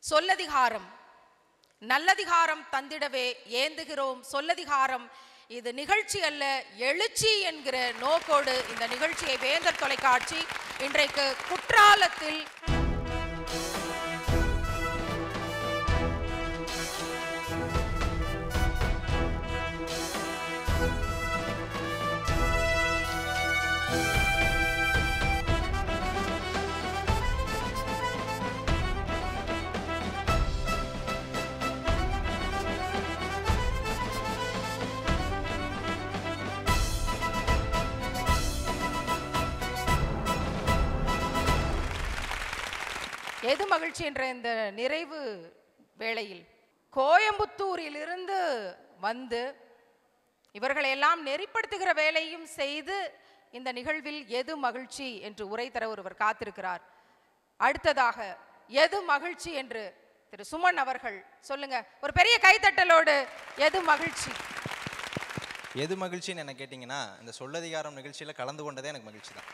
சொல்லதிகாரம் நல்லதிகாரம் தந்திடவே ஏந்துகிறோம் சொல்லதிகாரம் இது நிகழ்ச்சி அல்ல எழுச்சி என்கிற நோக்கோடு இந்த நிகழ்ச்சியை வேந்தர் தொலைக்காட்சி இன்றைக்கு குற்றாலத்தில் எது மகிழ்ச்சி என்ற இந்த நிறைவு வேளையில் கோயம்புத்தூரிலிருந்து வந்து இவர்களை எல்லாம் நெறிப்படுத்துகிற வேலையும் செய்து இந்த நிகழ்வில் எது மகிழ்ச்சி என்று உரை தர ஒருவர் காத்திருக்கிறார் அடுத்ததாக எது மகிழ்ச்சி என்று திரு சுமன் அவர்கள் சொல்லுங்க ஒரு பெரிய கைத்தட்டலோடு எது மகிழ்ச்சி எது மகிழ்ச்சின்னு என்ன கேட்டிங்கன்னா இந்த சொல்லதிகாரம் நிகழ்ச்சியில் கலந்து கொண்டதே எனக்கு மகிழ்ச்சி தான்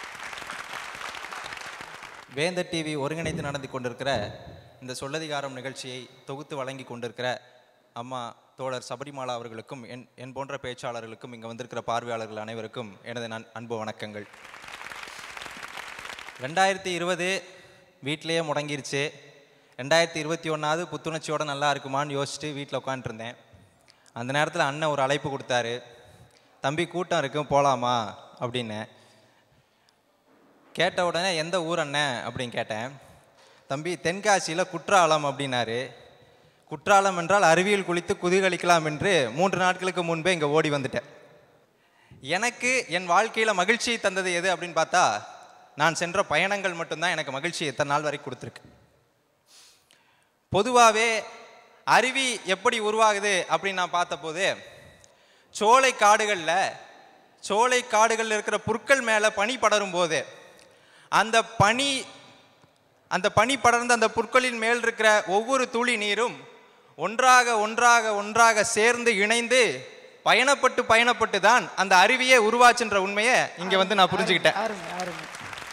வேந்தர் டிவி ஒருங்கிணைத்து நடந்து கொண்டிருக்கிற இந்த சொல்லதிகாரம் நிகழ்ச்சியை தொகுத்து வழங்கி கொண்டிருக்கிற அம்மா தோழர் சபரிமாலா அவர்களுக்கும் என் என் போன்ற பேச்சாளர்களுக்கும் இங்கே வந்திருக்கிற பார்வையாளர்கள் அனைவருக்கும் எனது நன் அன்பு வணக்கங்கள் ரெண்டாயிரத்தி இருபது வீட்டிலேயே முடங்கிருச்சு ரெண்டாயிரத்தி இருபத்தி ஒன்றாவது புத்துணர்ச்சியோட நல்லா இருக்குமான்னு யோசிச்சுட்டு வீட்டில் உட்காந்துருந்தேன் அந்த நேரத்தில் அண்ணன் ஒரு அழைப்பு கொடுத்தாரு தம்பி கூட்டம் இருக்கும் போகலாமா அப்படின்னு கேட்ட உடனே எந்த ஊர் அண்ணன் அப்படின்னு கேட்டேன் தம்பி தென்காசியில் குற்றாலம் அப்படின்னாரு குற்றாலம் என்றால் அறிவியல் குளித்து குதூகலிக்கலாம் என்று மூன்று நாட்களுக்கு முன்பே இங்கே ஓடி வந்துட்டேன் எனக்கு என் வாழ்க்கையில் மகிழ்ச்சியை தந்தது எது அப்படின்னு பார்த்தா நான் சென்ற பயணங்கள் மட்டும்தான் எனக்கு மகிழ்ச்சி இத்தனை நாள் வரை கொடுத்துருக்கு பொதுவாகவே அருவி எப்படி உருவாகுது அப்படின்னு நான் பார்த்தபோது சோலை காடுகளில் சோலை காடுகளில் இருக்கிற புற்கள் மேலே பனி படரும் போது அந்த பனி அந்த பனி படர்ந்த அந்த புற்களின் மேல் இருக்கிற ஒவ்வொரு துளி நீரும் ஒன்றாக ஒன்றாக ஒன்றாக சேர்ந்து இணைந்து பயணப்பட்டு பயணப்பட்டு தான் அந்த அருவியே உருவாச்சுன்ற உண்மையை இங்கே வந்து நான் புரிஞ்சுக்கிட்டேன் அருமை அருமை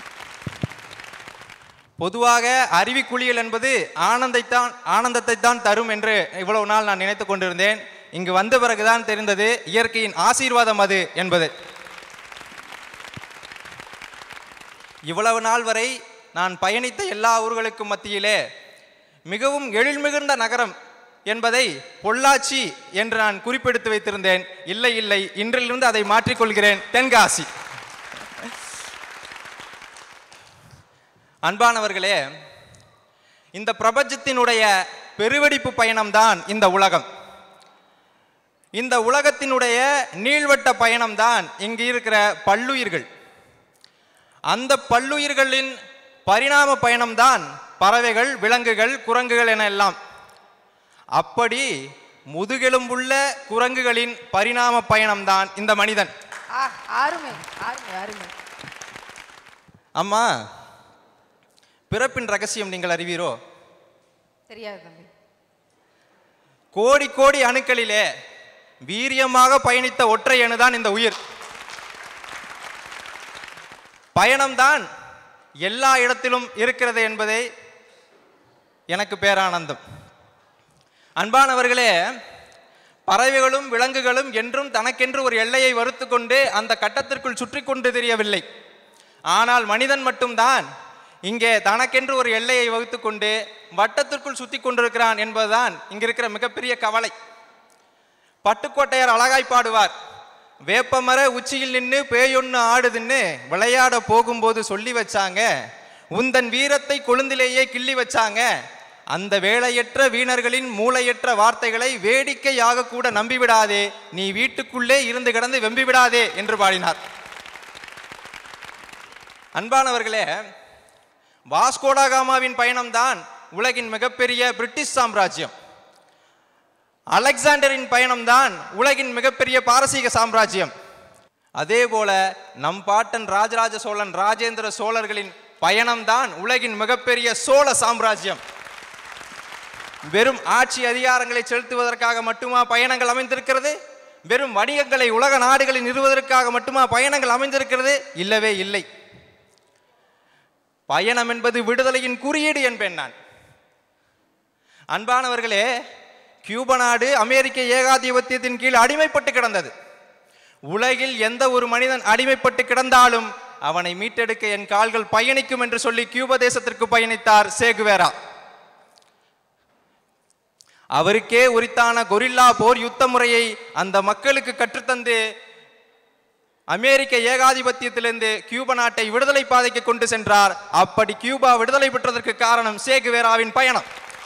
பொதுவாக அருவி குளியல் என்பது ஆனந்தைத்தான் ஆனந்தத்தை தான் தரும் என்று இவ்வளவு நாள் நான் நினைத்து கொண்டிருந்தேன் இங்கு வந்த பிறகுதான் தெரிந்தது இயற்கையின் ஆசீர்வாதம் அது என்பது இவ்வளவு நாள் வரை நான் பயணித்த எல்லா ஊர்களுக்கும் மத்தியிலே மிகவும் எழில்மிகுந்த நகரம் என்பதை பொள்ளாச்சி என்று நான் குறிப்பெடுத்து வைத்திருந்தேன் இல்லை இல்லை இன்றிலிருந்து அதை மாற்றிக்கொள்கிறேன் தென்காசி அன்பானவர்களே இந்த பிரபஞ்சத்தினுடைய பெருவெடிப்பு பயணம்தான் இந்த உலகம் இந்த உலகத்தினுடைய நீள்வட்ட பயணம்தான் இங்கு இருக்கிற பல்லுயிர்கள் அந்த பல்லுயிர்களின் பரிணாம பயணம்தான் பறவைகள் விலங்குகள் குரங்குகள் என எல்லாம் அப்படி முதுகெலும்புள்ள குரங்குகளின் பரிணாம பயணம்தான் இந்த மனிதன் ஆ, அருமை அருமை அருமை அம்மா பிறப்பின் ரகசியம் நீங்கள் அறிவீரோ தெரியாது தம்பி கோடி கோடி அணுக்களிலே வீரியமாக பயணித்த ஒற்றை அணுதான் இந்த உயிர் பயணம்தான் எல்லா இடத்திலும் இருக்கிறது என்பதே எனக்கு பேரானந்தம் அன்பானவர்களே பறவைகளும் விலங்குகளும் என்றும் தனக்கென்று ஒரு எல்லையை வறுத்து கொண்டு அந்த கட்டத்திற்குள் சுற்றி கொண்டு தெரியவில்லை ஆனால் மனிதன் மட்டும்தான் இங்கே தனக்கென்று ஒரு எல்லையை வகுத்து கொண்டு வட்டத்திற்குள் சுத்தி கொண்டிருக்கிறான் என்பதுதான் இங்க இருக்கிற மிகப்பெரிய கவலை பட்டுக்கோட்டையார் அழகாய் பாடுவார் வேப்பமர உச்சியில் நின்று பேயொன்னு ஆடுதுன்னு விளையாட போகும்போது சொல்லி வச்சாங்க உந்தன் வீரத்தை கொழுந்திலேயே கிள்ளி வச்சாங்க அந்த வேலையற்ற வீணர்களின் மூளையற்ற வார்த்தைகளை வேடிக்கையாக கூட நம்பிவிடாதே நீ வீட்டுக்குள்ளே இருந்து கிடந்து வெம்பி விடாதே என்று பாடினார் அன்பானவர்களே வாஸ்கோடாகாமாவின் பயணம்தான் உலகின் மிகப்பெரிய பிரிட்டிஷ் சாம்ராஜ்யம் அலெக்சாண்டரின் பயணம்தான் உலகின் மிகப்பெரிய பாரசீக சாம்ராஜ்யம் அதே போல நம் பாட்டன் ராஜராஜ சோழன் ராஜேந்திர சோழர்களின் பயணம்தான் உலகின் மிகப்பெரிய சோழ சாம்ராஜ்யம் வெறும் ஆட்சி அதிகாரங்களை செலுத்துவதற்காக மட்டுமா பயணங்கள் அமைந்திருக்கிறது வெறும் வணிகங்களை உலக நாடுகளில் நிறுவதற்காக மட்டுமா பயணங்கள் அமைந்திருக்கிறது இல்லவே இல்லை பயணம் என்பது விடுதலையின் குறியீடு என்பேன் நான் அன்பானவர்களே கியூப நாடு அமெரிக்க ஏகாதிபத்தியத்தின் கீழ் அடிமைப்பட்டு கிடந்தது உலகில் எந்த ஒரு மனிதன் அடிமைப்பட்டு கிடந்தாலும் அவனை மீட்டெடுக்க என் கால்கள் பயணிக்கும் என்று சொல்லி கியூப தேசத்திற்கு பயணித்தார் சேகுவேரா அவருக்கே உரித்தான கொரில்லா போர் யுத்த முறையை அந்த மக்களுக்கு கற்றுத்தந்து அமெரிக்க ஏகாதிபத்தியத்திலிருந்து கியூபா நாட்டை விடுதலை பாதைக்கு கொண்டு சென்றார் அப்படி கியூபா விடுதலை பெற்றதற்கு காரணம் சேகுவேராவின் பயணம்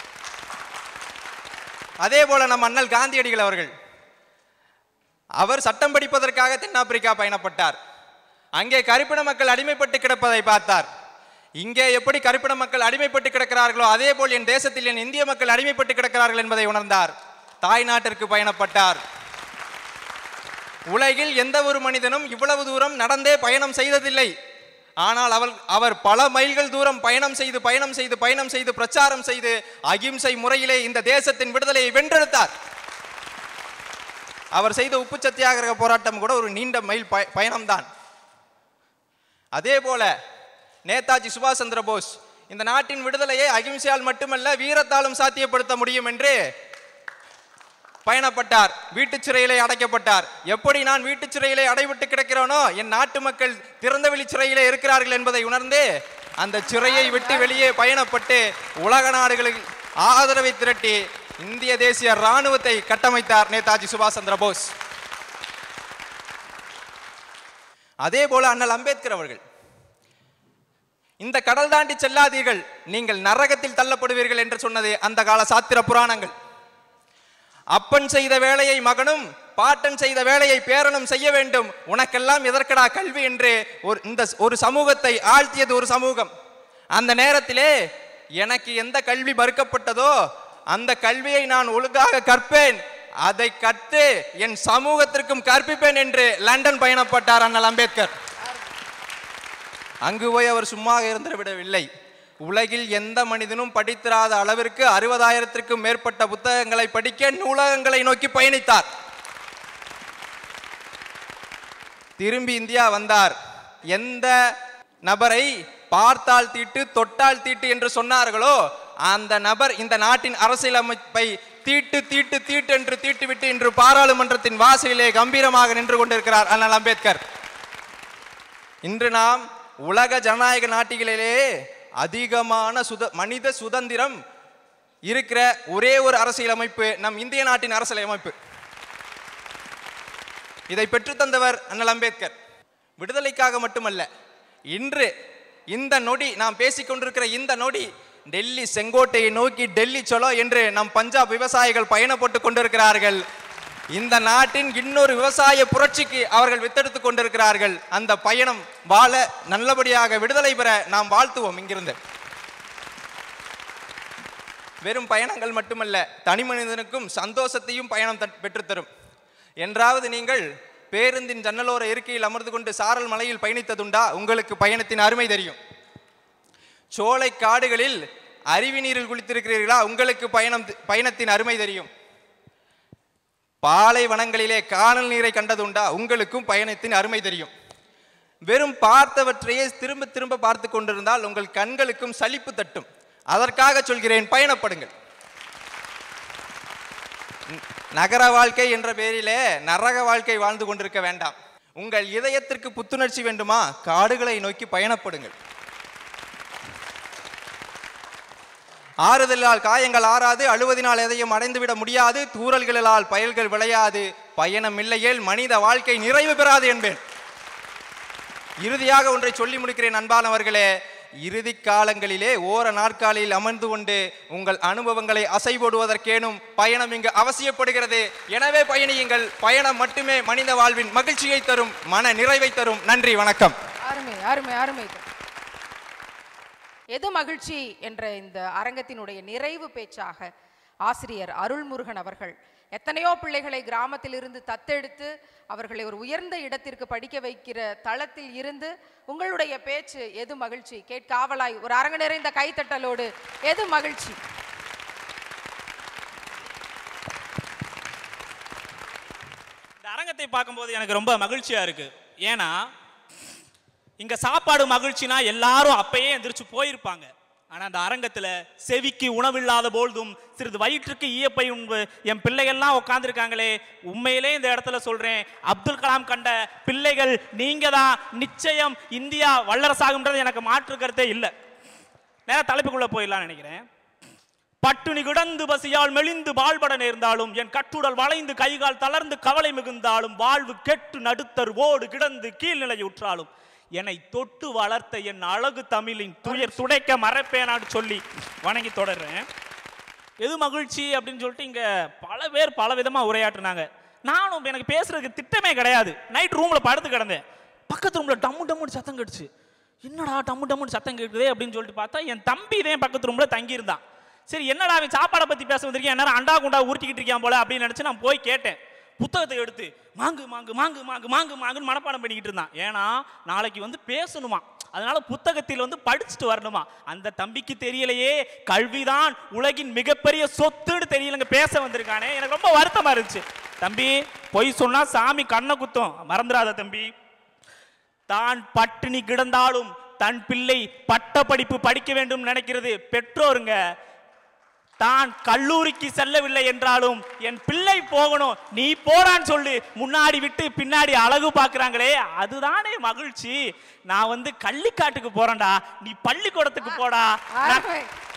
அதே போல நம் அண்ணல் காந்தியடிகள் அவர்கள் அவர் சட்டம் படிப்பதற்காக தென்னாப்பிரிக்கா பயணப்பட்டார் அங்கே கருப்பின மக்கள் அடிமைப்பட்டு கிடப்பதை பார்த்தார் இங்கே எப்படி கருப்பின மக்கள் அடிமைப்பட்டு கிடக்கிறார்களோ அதே போல் என் தேசத்தில் என் இந்திய மக்கள் அடிமைப்பட்டு கிடக்கிறார்கள் என்பதை உணர்ந்தார் தாய் நாட்டிற்கு பயணப்பட்டார் உலகில் எந்த ஒரு மனிதனும் இவ்வளவு தூரம் நடந்தே பயணம் செய்ததில்லை ஆனால் அவர் அவர் பல மைல்கள் தூரம் பயணம் செய்து பயணம் செய்து பயணம் செய்து பிரச்சாரம் செய்து அகிம்சை முறையிலே இந்த தேசத்தின் விடுதலையை வென்றெடுத்தார் அவர் செய்த உப்பு சத்தியாகிரக போராட்டம் கூட ஒரு நீண்ட மைல் பய பயணம்தான் அதே போல நேதாஜி சுபாஷ் சந்திர போஸ் இந்த நாட்டின் விடுதலையை அகிம்சையால் மட்டுமல்ல வீரத்தாலும் சாத்தியப்படுத்த முடியும் என்று பயணப்பட்டார் வீட்டுச் சிறையிலே அடைக்கப்பட்டார் எப்படி நான் வீட்டுச் சிறையிலே அடைவிட்டு கிடக்கிறேனோ என் நாட்டு மக்கள் திறந்தவெளி சிறையிலே இருக்கிறார்கள் என்பதை உணர்ந்து அந்த சிறையை விட்டு வெளியே பயணப்பட்டு உலக நாடுகளில் ஆதரவை திரட்டி இந்திய தேசிய ராணுவத்தை கட்டமைத்தார் நேதாஜி சுபாஷ் சந்திர போஸ் அதே போல அண்ணல் அம்பேத்கர் அவர்கள் இந்த கடல் தாண்டி செல்லாதீர்கள் நீங்கள் நரகத்தில் தள்ளப்படுவீர்கள் என்று சொன்னது அந்த கால சாத்திர புராணங்கள் அப்பன் செய்த வேலையை மகனும் பாட்டன் செய்த வேலையை பேரனும் செய்ய வேண்டும் உனக்கெல்லாம் எதற்கடா கல்வி என்று ஒரு இந்த ஒரு சமூகத்தை ஆழ்த்தியது ஒரு சமூகம் அந்த நேரத்திலே எனக்கு எந்த கல்வி மறுக்கப்பட்டதோ அந்த கல்வியை நான் ஒழுங்காக கற்பேன் அதை கற்று என் சமூகத்திற்கும் கற்பிப்பேன் என்று லண்டன் பயணப்பட்டார் அண்ணல் அம்பேத்கர் அங்கு போய் அவர் சும்மா இருந்துட விடவில்லை உலகில் எந்த மனிதனும் படித்திராத அளவிற்கு அறுபதாயிரத்திற்கும் மேற்பட்ட புத்தகங்களை படிக்க நூலகங்களை நோக்கி பயணித்தார் திரும்பி இந்தியா வந்தார் எந்த நபரை பார்த்தால் தீட்டு தொட்டால் தீட்டு என்று சொன்னார்களோ அந்த நபர் இந்த நாட்டின் அரசியலமைப்பை தீட்டு தீட்டு தீட்டு என்று தீட்டுவிட்டு இன்று பாராளுமன்றத்தின் வாசலிலே கம்பீரமாக நின்று கொண்டிருக்கிறார் அண்ணல் அம்பேத்கர் இன்று நாம் உலக ஜனநாயக நாட்டிகளிலே அதிகமான சுத மனித சுதந்திரம் இருக்கிற ஒரே ஒரு அரசியலமைப்பு நம் இந்திய நாட்டின் அரசியலமைப்பு இதை பெற்றுத்தந்தவர் அண்ணல் அம்பேத்கர் விடுதலைக்காக மட்டுமல்ல இன்று இந்த நொடி நாம் பேசிக் கொண்டிருக்கிற இந்த நொடி டெல்லி செங்கோட்டையை நோக்கி டெல்லி சொலோ என்று நம் பஞ்சாப் விவசாயிகள் பயணப்பட்டு கொண்டிருக்கிறார்கள் இந்த நாட்டின் இன்னொரு விவசாய புரட்சிக்கு அவர்கள் வித்தெடுத்துக் கொண்டிருக்கிறார்கள் அந்த பயணம் வாழ நல்லபடியாக விடுதலை பெற நாம் வாழ்த்துவோம் இங்கிருந்து வெறும் பயணங்கள் மட்டுமல்ல தனி மனிதனுக்கும் சந்தோஷத்தையும் பயணம் தட்- பெற்றுத்தரும் என்றாவது நீங்கள் பேருந்தின் ஜன்னலோர இருக்கையில் அமர்ந்து கொண்டு சாரல் மலையில் பயணித்ததுண்டா உங்களுக்கு பயணத்தின் அருமை தெரியும் சோலை காடுகளில் அருவி நீரில் குளித்திருக்கிறீர்களா உங்களுக்கு பயணம் பயணத்தின் அருமை தெரியும் பாலைவனங்களிலே காணல் நீரை கண்டதுண்டா உங்களுக்கும் பயணத்தின் அருமை தெரியும் வெறும் பார்த்தவற்றையே திரும்ப திரும்ப பார்த்து கொண்டிருந்தால் உங்கள் கண்களுக்கும் சலிப்பு தட்டும் அதற்காக சொல்கிறேன் பயணப்படுங்கள் ந- நகர வாழ்க்கை என்ற பெயரிலே நரக வாழ்க்கை வாழ்ந்து கொண்டிருக்க வேண்டாம் உங்கள் இதயத்திற்கு புத்துணர்ச்சி வேண்டுமா காடுகளை நோக்கி பயணப்படுங்கள் ஆறுதலால் காயங்கள் ஆறாது அழுவதினால் எதையும் அடைந்துவிட முடியாது தூறல்களால் பயல்கள் விளையாது பயணம் இல்லையேல் மனித வாழ்க்கை நிறைவு பெறாது என்பேன் இறுதியாக ஒன்றை சொல்லி முடிக்கிறேன் அன்பானவர்களே இறுதி காலங்களிலே ஓர நாற்காலியில் அமர்ந்து கொண்டு உங்கள் அனுபவங்களை அசைபோடுவதற்கேனும் பயணம் இங்கு அவசியப்படுகிறது எனவே பயணியுங்கள் பயணம் மட்டுமே மனித வாழ்வின் மகிழ்ச்சியை தரும் மன நிறைவை தரும் நன்றி வணக்கம் அருமை அருமை அருமை எது மகிழ்ச்சி என்ற இந்த அரங்கத்தினுடைய நிறைவு பேச்சாக ஆசிரியர் அருள்முருகன் அவர்கள் எத்தனையோ பிள்ளைகளை கிராமத்திலிருந்து தத்தெடுத்து அவர்களை ஒரு உயர்ந்த இடத்திற்கு படிக்க வைக்கிற தளத்தில் இருந்து உங்களுடைய பேச்சு எது மகிழ்ச்சி கேட்காவலாய் ஒரு அரங்க நிறைந்த கைத்தட்டலோடு எது மகிழ்ச்சி இந்த அரங்கத்தை பார்க்கும்போது எனக்கு ரொம்ப மகிழ்ச்சியா இருக்கு ஏன்னா இங்க சாப்பாடு மகிழ்ச்சினா எல்லாரும் அப்பயே எந்திரிச்சு போயிருப்பாங்க ஆனா அந்த அரங்கத்துல செவிக்கு உணவில்லாத போல்தும் சிறிது வயிற்றுக்கு ஈயப்பை உண்பு என் பிள்ளைகள்லாம் உட்காந்துருக்காங்களே உண்மையிலே இந்த இடத்துல சொல்றேன் அப்துல் கலாம் கண்ட பிள்ளைகள் நீங்க தான் நிச்சயம் இந்தியா வல்லரசாகும்ன்றது எனக்கு மாற்று கருத்தே இல்லை நேரா தலைப்புக்குள்ள போயிடலாம்னு நினைக்கிறேன் பட்டுனி கிடந்து பசியால் மெலிந்து வாழ்பட நேர்ந்தாலும் என் கட்டுடல் வளைந்து கைகால் தளர்ந்து கவலை மிகுந்தாலும் வாழ்வு கெட்டு நடுத்தர் ஓடு கிடந்து கீழ்நிலையுற்றாலும் என்னை தொட்டு வளர்த்த என் அழகு தமிழின் துயர் துடைக்க மறைப்பேனான்னு சொல்லி வணங்கி தொடர்றேன் எது மகிழ்ச்சி அப்படின்னு சொல்லிட்டு இங்க பல பேர் பல விதமா உரையாற்றுனாங்க நானும் எனக்கு பேசுறதுக்கு திட்டமே கிடையாது நைட் ரூம்ல படுத்து கிடந்தேன் பக்கத்து ரூம்ல டம்மு டம்முன்னு சத்தம் கேட்டுச்சு என்னடா டம்மு டம்முன்னு சத்தம் கேட்குதே அப்படின்னு சொல்லிட்டு பார்த்தா என் தம்பி தான் பக்கத்து ரூம்ல தங்கியிருந்தான் சரி என்னடா அவன் சாப்பாடை பத்தி பேச வந்திருக்கேன் என்ன அண்டா குண்டா உருட்டிக்கிட்டு இருக்கான் போல அப்படின்னு நினைச்சு நான் போய் கேட்டேன் புத்தகத்தை எடுத்து மாங்கு மாங்கு மாங்கு மாங்கு மாங்கு மாங்குன்னு மனப்பாடம் பண்ணிக்கிட்டு இருந்தான் ஏன்னா நாளைக்கு வந்து பேசணுமா அதனால புத்தகத்தில் வந்து படிச்சுட்டு வரணுமா அந்த தம்பிக்கு தெரியலையே கல்விதான் உலகின் மிகப்பெரிய சொத்துன்னு தெரியலங்க பேச வந்திருக்கானே எனக்கு ரொம்ப வருத்தமா இருந்துச்சு தம்பி பொய் சொன்னா சாமி கண்ணை குத்தும் மறந்துடாத தம்பி தான் பட்டினி கிடந்தாலும் தன் பிள்ளை பட்ட படிப்பு படிக்க வேண்டும் நினைக்கிறது பெற்றோருங்க தான் கல்லூரிக்கு செல்லவில்லை என்றாலும் என் பிள்ளை போகணும் நீ போறான்னு சொல்லு முன்னாடி விட்டு பின்னாடி அழகு பார்க்கறாங்களே அதுதானே மகிழ்ச்சி நான் வந்து கள்ளிக்காட்டுக்கு போறேன்டா நீ பள்ளிக்கூடத்துக்கு போடா நான் அருமை.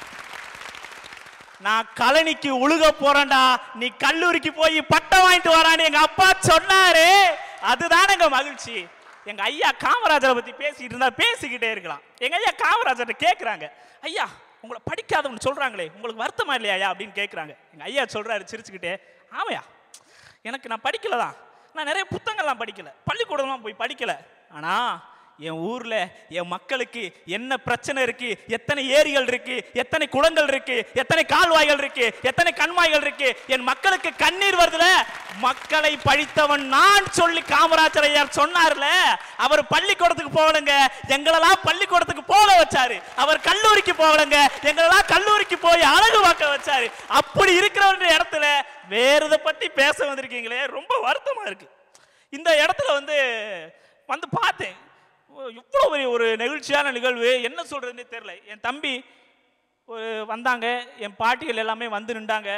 நான் கழனிக்கு உழுக போறேன்டா நீ கல்லூரிக்கு போய் பட்டம் வாங்கிட்டு வரான்னு எங்க அப்பா சொன்னாரு அதுதானங்க மகிழ்ச்சி எங்க ஐயா காமராஜரை பத்தி பேசிட்டு இருந்தா பேசிக்கிட்டே இருக்கலாம் எங்க ஐயா காமராஜர்ட்ட கேக்குறாங்க ஐயா உங்களை படிக்காதவங்க சொல்றாங்களே உங்களுக்கு வருத்தமா இல்லையா ஐயா அப்படின்னு கேக்குறாங்க எங்க ஐயா சொல்றாரு சிரிச்சுக்கிட்டே ஆமையா எனக்கு நான் படிக்கல தான் நான் நிறைய புத்தகங்கள்லாம் படிக்கல பள்ளிக்கூடம்லாம் போய் படிக்கல ஆனா என் ஊர்ல என் மக்களுக்கு என்ன பிரச்சனை இருக்கு எத்தனை ஏரிகள் இருக்கு எத்தனை குளங்கள் இருக்கு எத்தனை கால்வாய்கள் இருக்கு எத்தனை கண்மாய்கள் இருக்கு என் மக்களுக்கு கண்ணீர் வருதுல மக்களை பழித்தவன் நான் சொல்லி காமராஜர் ஐயா சொன்னார்ல அவர் பள்ளிக்கூடத்துக்கு போகணுங்க எங்களெல்லாம் பள்ளிக்கூடத்துக்கு போக வச்சாரு அவர் கல்லூரிக்கு போகணுங்க எங்களெல்லாம் கல்லூரிக்கு போய் அழகு பார்க்க வச்சாரு அப்படி இருக்கிற இடத்துல வேற இதை பத்தி பேச வந்திருக்கீங்களே ரொம்ப வருத்தமா இருக்கு இந்த இடத்துல வந்து வந்து பார்த்தேன் இவ்வளோ பெரிய ஒரு நெகிழ்ச்சியான நிகழ்வு என்ன சொல்றதுன்னே தெரியல என் தம்பி ஒரு வந்தாங்க என் பாட்டிகள் எல்லாமே வந்து நின்றாங்க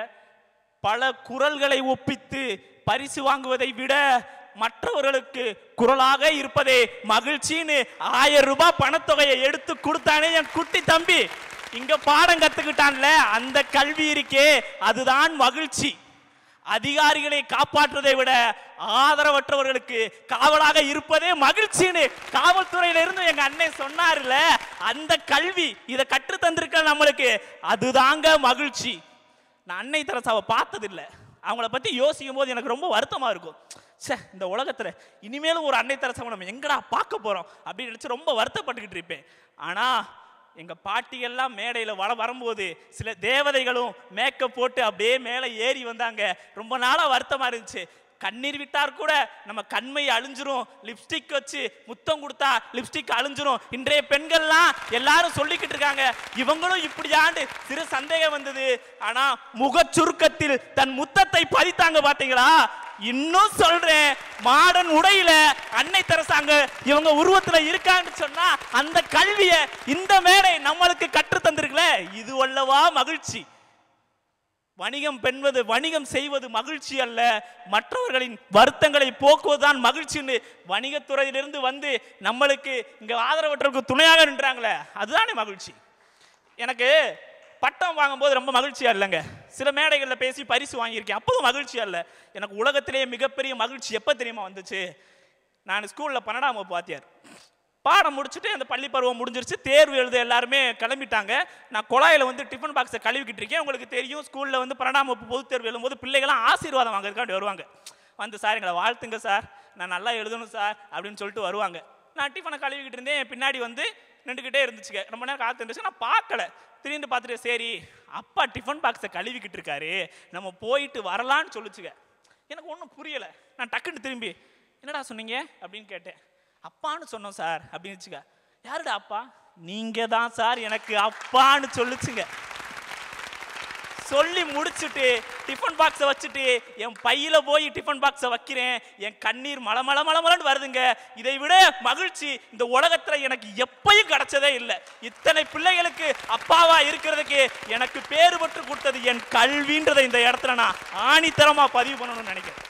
பல குரல்களை ஒப்பித்து பரிசு வாங்குவதை விட மற்றவர்களுக்கு குரலாக இருப்பதே மகிழ்ச்சின்னு ஆயிரம் ரூபாய் பணத்தொகையை எடுத்து கொடுத்தானே என் குட்டி தம்பி இங்க பாடம் கத்துக்கிட்டான்ல அந்த கல்வி இருக்கே அதுதான் மகிழ்ச்சி அதிகாரிகளை காப்பாற்றுவதை விட ஆதரவற்றவர்களுக்கு காவலாக இருப்பதே மகிழ்ச்சின்னு காவல்துறையில இருந்து எங்க அண்ணன் சொன்னார்ல அந்த கல்வி இதை கற்று தந்திருக்க நம்மளுக்கு அதுதாங்க மகிழ்ச்சி நான் அன்னை தெரசாவை பார்த்ததில்லை அவங்கள பத்தி யோசிக்கும் போது எனக்கு ரொம்ப வருத்தமா இருக்கும் ச்சே இந்த உலகத்துல இனிமேலும் ஒரு அன்னை தெரசாவை நம்ம எங்கடா பார்க்க போறோம் அப்படின்னு நினைச்சு ரொம்ப வருத்தப்பட்டுக்கிட்டு இருப்பேன் ஆனா எங்க பாட்டியெல்லாம் மேடையில வள வரும்போது சில தேவதைகளும் மேக்கப் போட்டு அப்படியே மேலே ஏறி வந்தாங்க ரொம்ப நாளா வருத்தமா இருந்துச்சு கண்ணீர் விட்டார் கூட நம்ம கண்மை அழிஞ்சிரும் லிப்ஸ்டிக் வச்சு முத்தம் கொடுத்தா லிப்ஸ்டிக் அழிஞ்சிரும் இன்றைய பெண்கள்லாம் எல்லாரும் சொல்லிக்கிட்டு இருக்காங்க இவங்களும் இப்படியாண்டு சிறு சந்தேகம் வந்தது ஆனா முகச் சுருக்கத்தில் தன் முத்தத்தை பதித்தாங்க பாத்தீங்களா இன்னும் சொல்றேன் மாடர்ன் உடையில அன்னை தெரசாங்க இவங்க உருவத்துல இருக்கான்னு சொன்னா அந்த கல்விய இந்த மேடை நம்மளுக்கு கற்று தந்திருக்கல இது அல்லவா மகிழ்ச்சி வணிகம் பெண்வது வணிகம் செய்வது மகிழ்ச்சி அல்ல மற்றவர்களின் வருத்தங்களை போக்குவதுதான் மகிழ்ச்சின்னு வணிகத்துறையிலிருந்து வந்து நம்மளுக்கு இங்க ஆதரவற்றவருக்கு துணையாக நின்றாங்களே அதுதானே மகிழ்ச்சி எனக்கு பட்டம் வாங்கும்போது ரொம்ப மகிழ்ச்சியா இல்லைங்க சில மேடைகளில் பேசி பரிசு வாங்கியிருக்கேன் அப்போதும் மகிழ்ச்சியா இல்லை எனக்கு உலகத்திலேயே மிகப்பெரிய மகிழ்ச்சி எப்போ தெரியுமா வந்துச்சு நான் ஸ்கூலில் பன்னெண்டாம் வகுப்பு வாத்தியார் பாடம் முடிச்சுட்டு அந்த பள்ளி பருவம் முடிஞ்சிருச்சு தேர்வு எழுத எல்லாருமே கிளம்பிட்டாங்க நான் குழாயில் வந்து டிஃபன் பாக்ஸை கழுவிக்கிட்டு இருக்கேன் உங்களுக்கு தெரியும் ஸ்கூலில் வந்து பன்னெண்டாம் வகுப்பு பொதுத் தேர்வு எழுதும்போது பிள்ளைகளாம் ஆசீர்வாதம் வாங்குறதுக்காண்டி வருவாங்க வந்து சார் எங்களை வாழ்த்துங்க சார் நான் நல்லா எழுதணும் சார் அப்படின்னு சொல்லிட்டு வருவாங்க நான் டிஃபனை கழுவிக்கிட்டு இருந்தேன் என் பின்னாடி வந்து நின்றுக்கிட்டே இருந்துச்சுங்க ரொம்ப நேரம் காத்து இருந்துச்சு நான் பார்க்கல திடீர்னு பார்த்துட்டு சரி அப்பா டிஃபன் பாக்ஸை கழுவிக்கிட்டு இருக்காரு நம்ம போயிட்டு வரலான்னு சொல்லுச்சுங்க எனக்கு ஒன்றும் புரியலை நான் டக்குன்னு திரும்பி என்னடா சொன்னீங்க அப்படின்னு கேட்டேன் அப்பான்னு சொன்னோம் சார் அப்படின்னு வச்சுக்க யாருடா அப்பா நீங்க தான் சார் எனக்கு அப்பான்னு சொல்லுச்சுங்க சொல்லி முடிச்சுட்டு டிஃபன் பாக்ஸை வச்சுட்டு என் பையில போய் டிஃபன் பாக்ஸை வைக்கிறேன் என் கண்ணீர் மல மல மல மலன்னு வருதுங்க இதை விட மகிழ்ச்சி இந்த உலகத்துல எனக்கு எப்பயும் கிடைச்சதே இல்லை இத்தனை பிள்ளைகளுக்கு அப்பாவா இருக்கிறதுக்கு எனக்கு பேறு பெற்று கொடுத்தது என் கல்வின்றதை இந்த இடத்துல நான் ஆணித்தரமா பதிவு பண்ணணும்னு நினைக்கிறேன்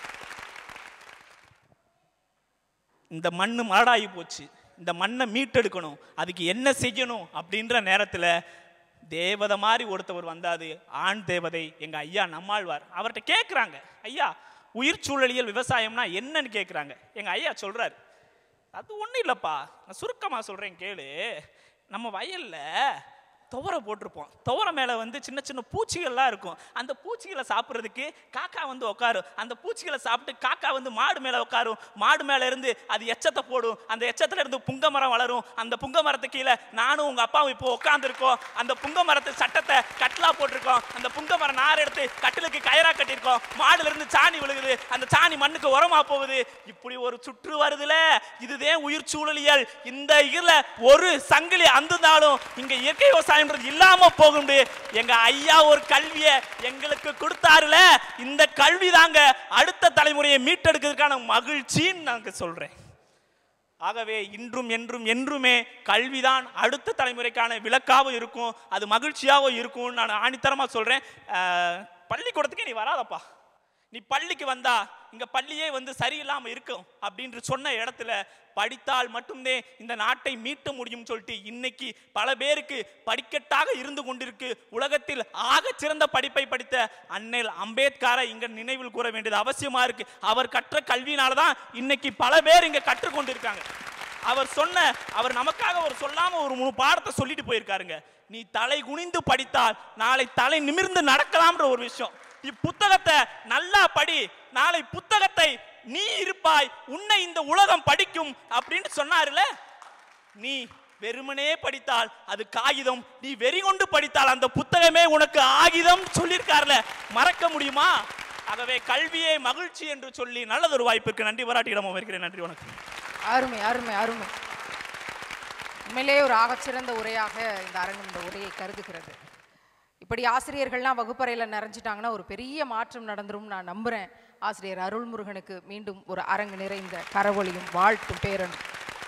இந்த மண்ணு மலடாகி போச்சு இந்த மண்ணை மீட்டெடுக்கணும் அதுக்கு என்ன செய்யணும் அப்படின்ற நேரத்தில் தேவதை மாதிரி ஒருத்தவர் வந்தாது ஆண் தேவதை எங்க ஐயா நம்மாழ்வார் அவர்கிட்ட கேட்குறாங்க ஐயா உயிர் சூழலியல் விவசாயம்னா என்னன்னு கேட்குறாங்க எங்க ஐயா சொல்றாரு அது ஒன்றும் இல்லைப்பா நான் சுருக்கமாக சொல்கிறேன் கேளு நம்ம வயல்ல துவரை போட்டிருப்போம் துவரை மேலே வந்து சின்ன சின்ன பூச்சிகள்லாம் இருக்கும் அந்த பூச்சிகளை சாப்பிட்றதுக்கு காக்கா வந்து உட்காரும் அந்த பூச்சிகளை சாப்பிட்டு காக்கா வந்து மாடு மேலே உட்காரும் மாடு மேலே இருந்து அது எச்சத்தை போடும் அந்த எச்சத்துல இருந்து புங்க மரம் வளரும் அந்த புங்க மரத்து கீழே நானும் உங்கள் அப்பாவும் இப்போ உட்காந்துருக்கோம் அந்த புங்க மரத்து சட்டத்தை கட்டிலா போட்டிருக்கோம் அந்த புங்க மரம் நார் எடுத்து கட்டிலுக்கு கயரா கட்டியிருக்கோம் மாடுல இருந்து சாணி விழுகுது அந்த சாணி மண்ணுக்கு உரமா போகுது இப்படி ஒரு சுற்று வருதுல இதுதான் உயிர் சூழலியல் இந்த இதுல ஒரு சங்கிலி அந்துந்தாலும் இங்க இயற்கை விவசாயம்ன்றது இல்லாம போகும் எங்க ஐயா ஒரு கல்வியை எங்களுக்கு கொடுத்தாருல இந்த கல்வி தாங்க அடுத்த தலைமுறையை மீட்டெடுக்கிறதுக்கான மகிழ்ச்சின்னு நாங்க சொல்றேன் ஆகவே இன்றும் என்றும் என்றுமே கல்விதான் அடுத்த தலைமுறைக்கான விளக்காகவும் இருக்கும் அது மகிழ்ச்சியாகவும் இருக்கும் நான் ஆணித்தரமாக சொல்கிறேன் பள்ளிக்கூடத்துக்கே நீ வராதப்பா நீ பள்ளிக்கு வந்தா இங்க பள்ளியே வந்து சரியில்லாம இருக்கும் அப்படின்னு சொன்ன இடத்துல படித்தால் மட்டுமே இந்த நாட்டை மீட்ட முடியும் சொல்லிட்டு இன்னைக்கு பல பேருக்கு படிக்கட்டாக இருந்து கொண்டிருக்கு உலகத்தில் ஆக சிறந்த படிப்பை படித்த அன்னைல் அம்பேத்கரை இங்க நினைவில் கூற வேண்டியது அவசியமா இருக்கு அவர் கற்ற கல்வியினால தான் இன்னைக்கு பல பேர் இங்க கற்றுக்கொண்டிருக்காங்க அவர் சொன்ன அவர் நமக்காக ஒரு சொல்லாம ஒரு மூணு பாடத்தை சொல்லிட்டு போயிருக்காருங்க நீ தலை குனிந்து படித்தால் நாளை தலை நிமிர்ந்து நடக்கலாம்ன்ற ஒரு விஷயம் இப்புத்தகத்தை நல்லா படி நாளை புத்தகத்தை நீ இருப்பாய் உன்னை இந்த உலகம் படிக்கும் அப்படின்னு சொன்னாருல நீ வெறுமனே படித்தால் அது காகிதம் நீ வெறி கொண்டு படித்தால் அந்த புத்தகமே உனக்கு ஆகிதம் சொல்லியிருக்காருல மறக்க முடியுமா ஆகவே கல்வியே மகிழ்ச்சி என்று சொல்லி நல்லதொரு வாய்ப்பிற்கு நன்றி பாராட்டியிடம் வருகிறேன் நன்றி வணக்கம் அருமை அருமை அருமை உண்மையிலேயே ஒரு ஆகச்சிறந்த உரையாக இந்த அரங்கம் இந்த உரையை கருதுகிறது இப்படி ஆசிரியர்கள்லாம் வகுப்பறையில் நிறைஞ்சிட்டாங்கன்னா ஒரு பெரிய மாற்றம் நடந்துரும் நான் நம்புகிறேன் ஆசிரியர் அருள்முருகனுக்கு மீண்டும் ஒரு அரங்கு நிறைந்த கரவொலியும் வாழ்த்தும் பேரனும்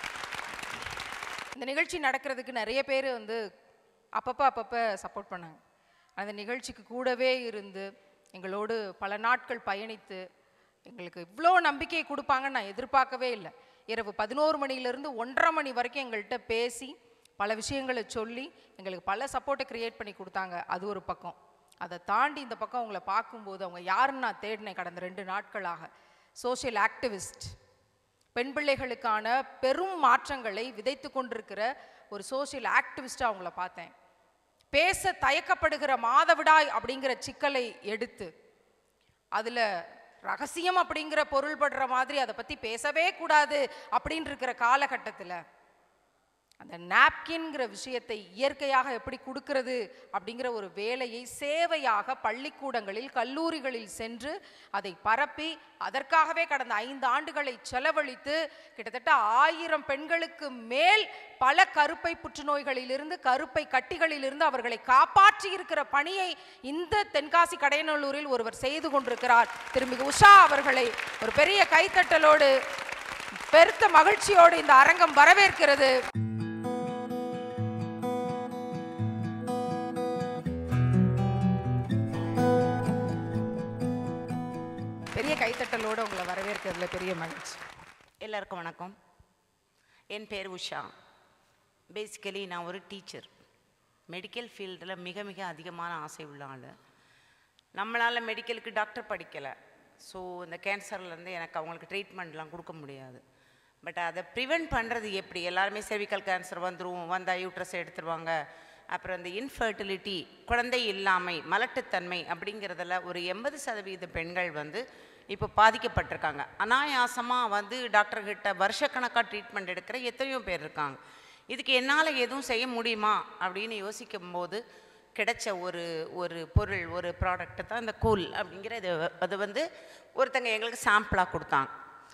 இந்த நிகழ்ச்சி நடக்கிறதுக்கு நிறைய பேர் வந்து அப்பப்போ அப்பப்போ சப்போர்ட் பண்ணாங்க அந்த நிகழ்ச்சிக்கு கூடவே இருந்து எங்களோடு பல நாட்கள் பயணித்து எங்களுக்கு இவ்வளோ நம்பிக்கையை கொடுப்பாங்கன்னு நான் எதிர்பார்க்கவே இல்லை இரவு பதினோரு மணியிலிருந்து ஒன்றரை மணி வரைக்கும் எங்கள்கிட்ட பேசி பல விஷயங்களை சொல்லி எங்களுக்கு பல சப்போர்ட்டை கிரியேட் பண்ணி கொடுத்தாங்க அது ஒரு பக்கம் அதை தாண்டி இந்த பக்கம் அவங்கள பார்க்கும்போது அவங்க யாருன்னு நான் தேடினேன் கடந்த ரெண்டு நாட்களாக சோஷியல் ஆக்டிவிஸ்ட் பெண் பிள்ளைகளுக்கான பெரும் மாற்றங்களை விதைத்து கொண்டிருக்கிற ஒரு சோஷியல் ஆக்டிவிஸ்டாக அவங்கள பார்த்தேன் பேச தயக்கப்படுகிற மாதவிடாய் அப்படிங்கிற சிக்கலை எடுத்து அதில் ரகசியம் அப்படிங்கிற பொருள்படுற மாதிரி அதை பற்றி பேசவே கூடாது அப்படின்னு இருக்கிற காலகட்டத்தில் அந்த நாப்கின்ங்கிற விஷயத்தை இயற்கையாக எப்படி கொடுக்கிறது அப்படிங்கிற ஒரு வேலையை சேவையாக பள்ளிக்கூடங்களில் கல்லூரிகளில் சென்று அதை பரப்பி அதற்காகவே கடந்த ஐந்து ஆண்டுகளை செலவழித்து கிட்டத்தட்ட ஆயிரம் பெண்களுக்கு மேல் பல கருப்பை புற்றுநோய்களிலிருந்து கருப்பை கட்டிகளிலிருந்து அவர்களை காப்பாற்றி இருக்கிற பணியை இந்த தென்காசி கடையநல்லூரில் ஒருவர் செய்து கொண்டிருக்கிறார் திருமிகு உஷா அவர்களை ஒரு பெரிய கைத்தட்டலோடு பெருத்த மகிழ்ச்சியோடு இந்த அரங்கம் வரவேற்கிறது பெரிய கைத்தட்டலோடு உங்களை வரவேற்கிறதுல பெரிய மகிழ்ச்சி எல்லாருக்கும் வணக்கம் என் பேர் உஷா பேசிக்கலி நான் ஒரு டீச்சர் மெடிக்கல் ஃபீல்டில் மிக மிக அதிகமான ஆசை உள்ள ஆள் நம்மளால் மெடிக்கலுக்கு டாக்டர் படிக்கலை ஸோ இந்த கேன்சர்லேருந்து எனக்கு அவங்களுக்கு ட்ரீட்மெண்ட்லாம் கொடுக்க முடியாது பட் அதை ப்ரிவெண்ட் பண்ணுறது எப்படி எல்லாருமே செர்விக்கல் கேன்சர் வந்துடும் வந்தால் யூட்ரஸ் எடுத்துருவாங்க அப்புறம் இந்த இன்ஃபர்டிலிட்டி குழந்தை இல்லாமை மலட்டுத்தன்மை அப்படிங்கிறதுல ஒரு எண்பது சதவீத பெண்கள் வந்து இப்போ பாதிக்கப்பட்டிருக்காங்க அனாயாசமாக வந்து டாக்டர்கிட்ட வருஷக்கணக்காக ட்ரீட்மெண்ட் எடுக்கிற எத்தனையோ பேர் இருக்காங்க இதுக்கு என்னால் எதுவும் செய்ய முடியுமா அப்படின்னு யோசிக்கும் போது கிடைச்ச ஒரு ஒரு பொருள் ஒரு ப்ராடக்ட் தான் இந்த கூல் அப்படிங்கிற இது அது வந்து ஒருத்தங்க எங்களுக்கு சாம்பிளாக கொடுத்தாங்க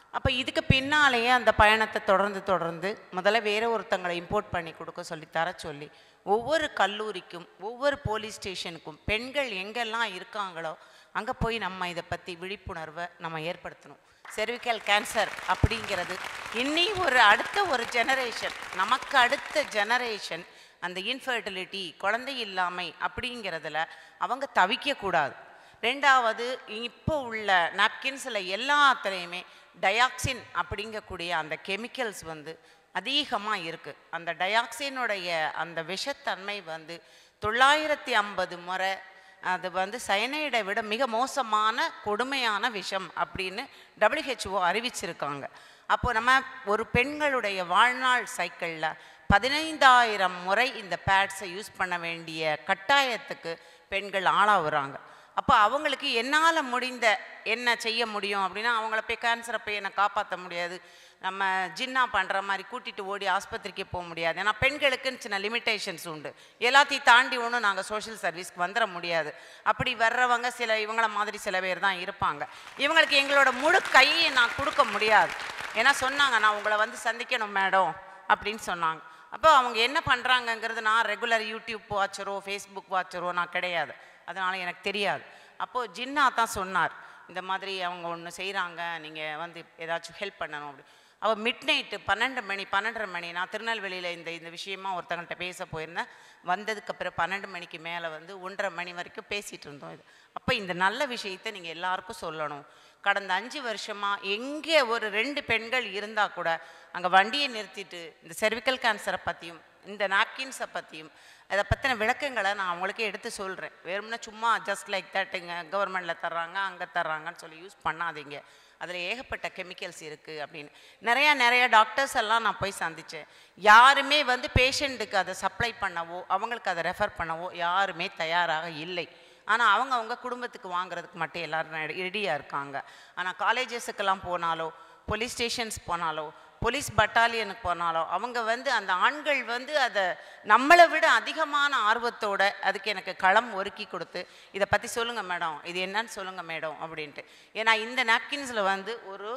அப்போ இதுக்கு பின்னாலேயே அந்த பயணத்தை தொடர்ந்து தொடர்ந்து முதல்ல வேற ஒருத்தங்களை இம்போர்ட் பண்ணி கொடுக்க சொல்லி தர சொல்லி ஒவ்வொரு கல்லூரிக்கும் ஒவ்வொரு போலீஸ் ஸ்டேஷனுக்கும் பெண்கள் எங்கெல்லாம் இருக்காங்களோ அங்கே போய் நம்ம இதை பற்றி விழிப்புணர்வை நம்ம ஏற்படுத்தணும் செர்விக்கல் கேன்சர் அப்படிங்கிறது இன்னி ஒரு அடுத்த ஒரு ஜெனரேஷன் நமக்கு அடுத்த ஜெனரேஷன் அந்த இன்ஃபர்டிலிட்டி குழந்தை இல்லாமை அப்படிங்கிறதுல அவங்க தவிக்கக்கூடாது ரெண்டாவது இப்போ உள்ள நாப்கின்ஸில் எல்லாத்துலேயுமே டயாக்சின் அப்படிங்கக்கூடிய அந்த கெமிக்கல்ஸ் வந்து அதிகமாக இருக்குது அந்த டயாக்சினுடைய அந்த விஷத்தன்மை வந்து தொள்ளாயிரத்தி ஐம்பது முறை அது வந்து சயனைடை விட மிக மோசமான கொடுமையான விஷம் அப்படின்னு WHO அறிவிச்சிருக்காங்க அப்போ நம்ம ஒரு பெண்களுடைய வாழ்நாள் சைக்கிளில் பதினைந்தாயிரம் முறை இந்த பேட்ஸை யூஸ் பண்ண வேண்டிய கட்டாயத்துக்கு பெண்கள் ஆளாகுறாங்க அப்போ அவங்களுக்கு என்னால் முடிந்த என்ன செய்ய முடியும் அப்படின்னா அவங்கள போய் கேன்சரை போய் என்னை காப்பாற்ற முடியாது நம்ம ஜின்னா பண்ணுற மாதிரி கூட்டிகிட்டு ஓடி ஆஸ்பத்திரிக்கு போக முடியாது ஏன்னா பெண்களுக்குன்னு சின்ன லிமிட்டேஷன்ஸ் உண்டு எல்லாத்தையும் தாண்டி ஒன்றும் நாங்கள் சோஷியல் சர்வீஸ்க்கு வந்துட முடியாது அப்படி வர்றவங்க சில இவங்கள மாதிரி சில பேர் தான் இருப்பாங்க இவங்களுக்கு எங்களோட முழு கையை நான் கொடுக்க முடியாது ஏன்னா சொன்னாங்க நான் உங்களை வந்து சந்திக்கணும் மேடம் அப்படின்னு சொன்னாங்க அப்போ அவங்க என்ன பண்ணுறாங்கங்கிறது நான் ரெகுலர் யூடியூப் வாட்சரோ ஃபேஸ்புக் வாட்சரோ நான் கிடையாது அதனால் எனக்கு தெரியாது அப்போது ஜின்னா தான் சொன்னார் இந்த மாதிரி அவங்க ஒன்று செய்கிறாங்க நீங்கள் வந்து ஏதாச்சும் ஹெல்ப் பண்ணணும் அப்படி அவள் மிட் நைட்டு பன்னெண்டு மணி பன்னெண்டரை மணி நான் திருநெல்வேலியில் இந்த இந்த விஷயமா ஒருத்தங்கள்ட்ட பேச போயிருந்தேன் வந்ததுக்கு அப்புறம் பன்னெண்டு மணிக்கு மேலே வந்து ஒன்றரை மணி வரைக்கும் பேசிகிட்டு இருந்தோம் இது அப்போ இந்த நல்ல விஷயத்தை நீங்கள் எல்லாருக்கும் சொல்லணும் கடந்த அஞ்சு வருஷமாக எங்கே ஒரு ரெண்டு பெண்கள் இருந்தால் கூட அங்கே வண்டியை நிறுத்திட்டு இந்த செர்விக்கல் கேன்சரை பற்றியும் இந்த நாப்கின்ஸை பற்றியும் அதை பற்றின விளக்கங்களை நான் அவங்களுக்கு எடுத்து சொல்கிறேன் வெறும்னா சும்மா ஜஸ்ட் லைக் தட்டுங்க கவர்மெண்ட்டில் தர்றாங்க அங்கே தர்றாங்கன்னு சொல்லி யூஸ் பண்ணாதீங்க அதில் ஏகப்பட்ட கெமிக்கல்ஸ் இருக்குது அப்படின்னு நிறையா நிறைய டாக்டர்ஸ் எல்லாம் நான் போய் சந்தித்தேன் யாருமே வந்து பேஷண்ட்டுக்கு அதை சப்ளை பண்ணவோ அவங்களுக்கு அதை ரெஃபர் பண்ணவோ யாருமே தயாராக இல்லை ஆனால் அவங்க அவங்க குடும்பத்துக்கு வாங்குறதுக்கு மட்டும் எல்லாரும் ரெடியாக இருக்காங்க ஆனால் காலேஜஸுக்கெல்லாம் போனாலோ போலீஸ் ஸ்டேஷன்ஸ் போனாலோ போலீஸ் பட்டாலியனுக்கு போனாலோ அவங்க வந்து அந்த ஆண்கள் வந்து அதை நம்மளை விட அதிகமான ஆர்வத்தோட அதுக்கு எனக்கு களம் ஒருக்கி கொடுத்து இதை பற்றி சொல்லுங்கள் மேடம் இது என்னன்னு சொல்லுங்கள் மேடம் அப்படின்ட்டு ஏன்னா இந்த நாப்கின்ஸில் வந்து ஒரு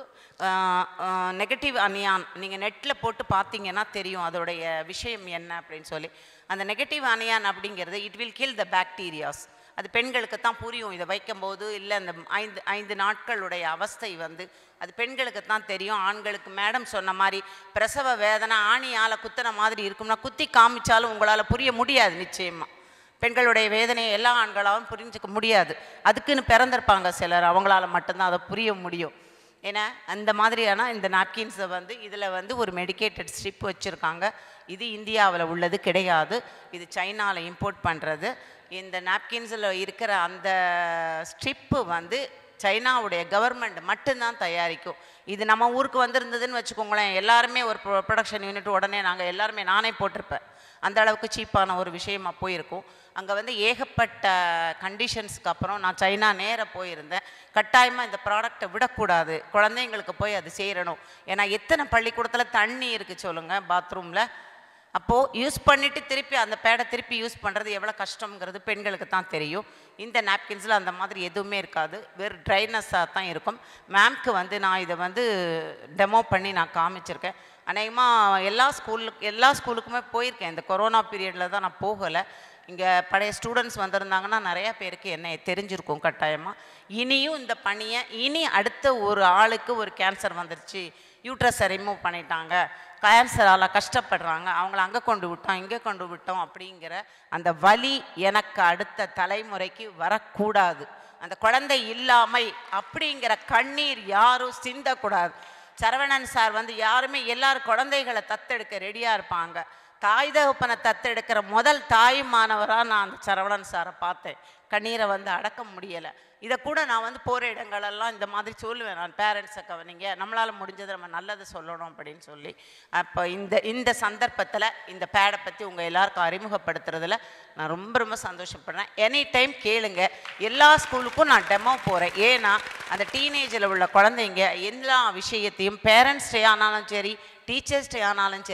நெகட்டிவ் அனியான் நீங்கள் நெட்டில் போட்டு பார்த்தீங்கன்னா தெரியும் அதோடைய விஷயம் என்ன அப்படின்னு சொல்லி அந்த நெகட்டிவ் அனியான் அப்படிங்கிறது it will kill the bacterias அது பெண்களுக்கு தான் புரியும் இதை வைக்கும்போது இல்லை அந்த ஐந்து ஐந்து நாட்களுடைய அவஸ்தை வந்து அது பெண்களுக்கு தான் தெரியும் ஆண்களுக்கு மேடம் சொன்ன மாதிரி பிரசவ வேதனை ஆணியால் குத்துன மாதிரி இருக்கும்னா குத்தி காமிச்சாலும் உங்களால் புரிய முடியாது நிச்சயமாக பெண்களுடைய வேதனையை எல்லா ஆண்களாலும் புரிஞ்சுக்க முடியாது அதுக்குன்னு பிறந்திருப்பாங்க சிலர் அவங்களால மட்டும்தான் அதை புரிய முடியும் ஏன்னா அந்த மாதிரியான இந்த நாப்கின்ஸை வந்து இதில் வந்து ஒரு மெடிக்கேட்டட் ஸ்ட்ரிப் வச்சுருக்காங்க இது இந்தியாவில் உள்ளது கிடையாது இது சைனாவில் இம்போர்ட் பண்ணுறது இந்த நாப்கின்ஸில் இருக்கிற அந்த ஸ்ட்ரிப்பு வந்து சைனாவுடைய கவர்மெண்ட் மட்டும்தான் தயாரிக்கும் இது நம்ம ஊருக்கு வந்திருந்ததுன்னு வச்சுக்கோங்களேன் எல்லாருமே ஒரு ப்ரொடக்ஷன் யூனிட் உடனே நாங்கள் எல்லாருமே நானே போட்டிருப்பேன் அந்த அளவுக்கு சீப்பான ஒரு விஷயமா போயிருக்கும் அங்கே வந்து ஏகப்பட்ட கண்டிஷன்ஸ்க்கு அப்புறம் நான் சைனா நேர போயிருந்தேன் கட்டாயமாக இந்த ப்ராடக்டை விடக்கூடாது குழந்தைங்களுக்கு போய் அது சேரணும் ஏன்னா எத்தனை பள்ளிக்கூடத்தில் தண்ணி இருக்குது சொல்லுங்கள் பாத்ரூமில் அப்போது யூஸ் பண்ணிவிட்டு திருப்பி அந்த பேடை திருப்பி யூஸ் பண்ணுறது எவ்வளோ கஷ்டங்கிறது பெண்களுக்கு தான் தெரியும் இந்த நாப்கின்ஸில் அந்த மாதிரி எதுவுமே இருக்காது வெறும் ட்ரைனஸாக தான் இருக்கும் மேம்க்கு வந்து நான் இதை வந்து டெமோ பண்ணி நான் காமிச்சிருக்கேன் அநேகமாக எல்லா ஸ்கூலுக்கு எல்லா ஸ்கூலுக்குமே போயிருக்கேன் இந்த கொரோனா பீரியடில் தான் நான் போகலை இங்கே பழைய ஸ்டூடெண்ட்ஸ் வந்திருந்தாங்கன்னா நிறையா பேருக்கு என்ன தெரிஞ்சிருக்கும் கட்டாயமாக இனியும் இந்த பணியை இனி அடுத்த ஒரு ஆளுக்கு ஒரு கேன்சர் வந்துருச்சு யூட்ரஸை ரிமூவ் பண்ணிட்டாங்க கேன்சரால் கஷ்டப்படுறாங்க அவங்கள அங்கே கொண்டு விட்டோம் இங்கே கொண்டு விட்டோம் அப்படிங்கிற அந்த வலி எனக்கு அடுத்த தலைமுறைக்கு வரக்கூடாது அந்த குழந்தை இல்லாமை அப்படிங்கிற கண்ணீர் யாரும் சிந்தக்கூடாது சரவணன் சார் வந்து யாருமே எல்லாரும் குழந்தைகளை தத்தெடுக்க ரெடியாக இருப்பாங்க தாய் தகப்பனை தத்தெடுக்கிற முதல் தாயுமானவராக நான் அந்த சரவணன் சாரை பார்த்தேன் கண்ணீரை வந்து அடக்க முடியலை இதை கூட நான் வந்து போகிற இடங்களெல்லாம் இந்த மாதிரி சொல்லுவேன் நான் பேரண்ட்ஸை கவனிங்க நம்மளால் முடிஞ்சதை நம்ம நல்லது சொல்லணும் அப்படின்னு சொல்லி அப்போ இந்த இந்த சந்தர்ப்பத்தில் இந்த பேடை பற்றி உங்கள் எல்லாருக்கும் அறிமுகப்படுத்துறதுல நான் ரொம்ப ரொம்ப சந்தோஷப்படுறேன் எனி டைம் கேளுங்க எல்லா ஸ்கூலுக்கும் நான் டெமோ போகிறேன் ஏன்னா அந்த டீனேஜில் உள்ள குழந்தைங்க எல்லா விஷயத்தையும் பேரண்ட்ஸ் டே ஆனாலும் சரி டீச்சர்ஸ் டே ஆனாலும் சரி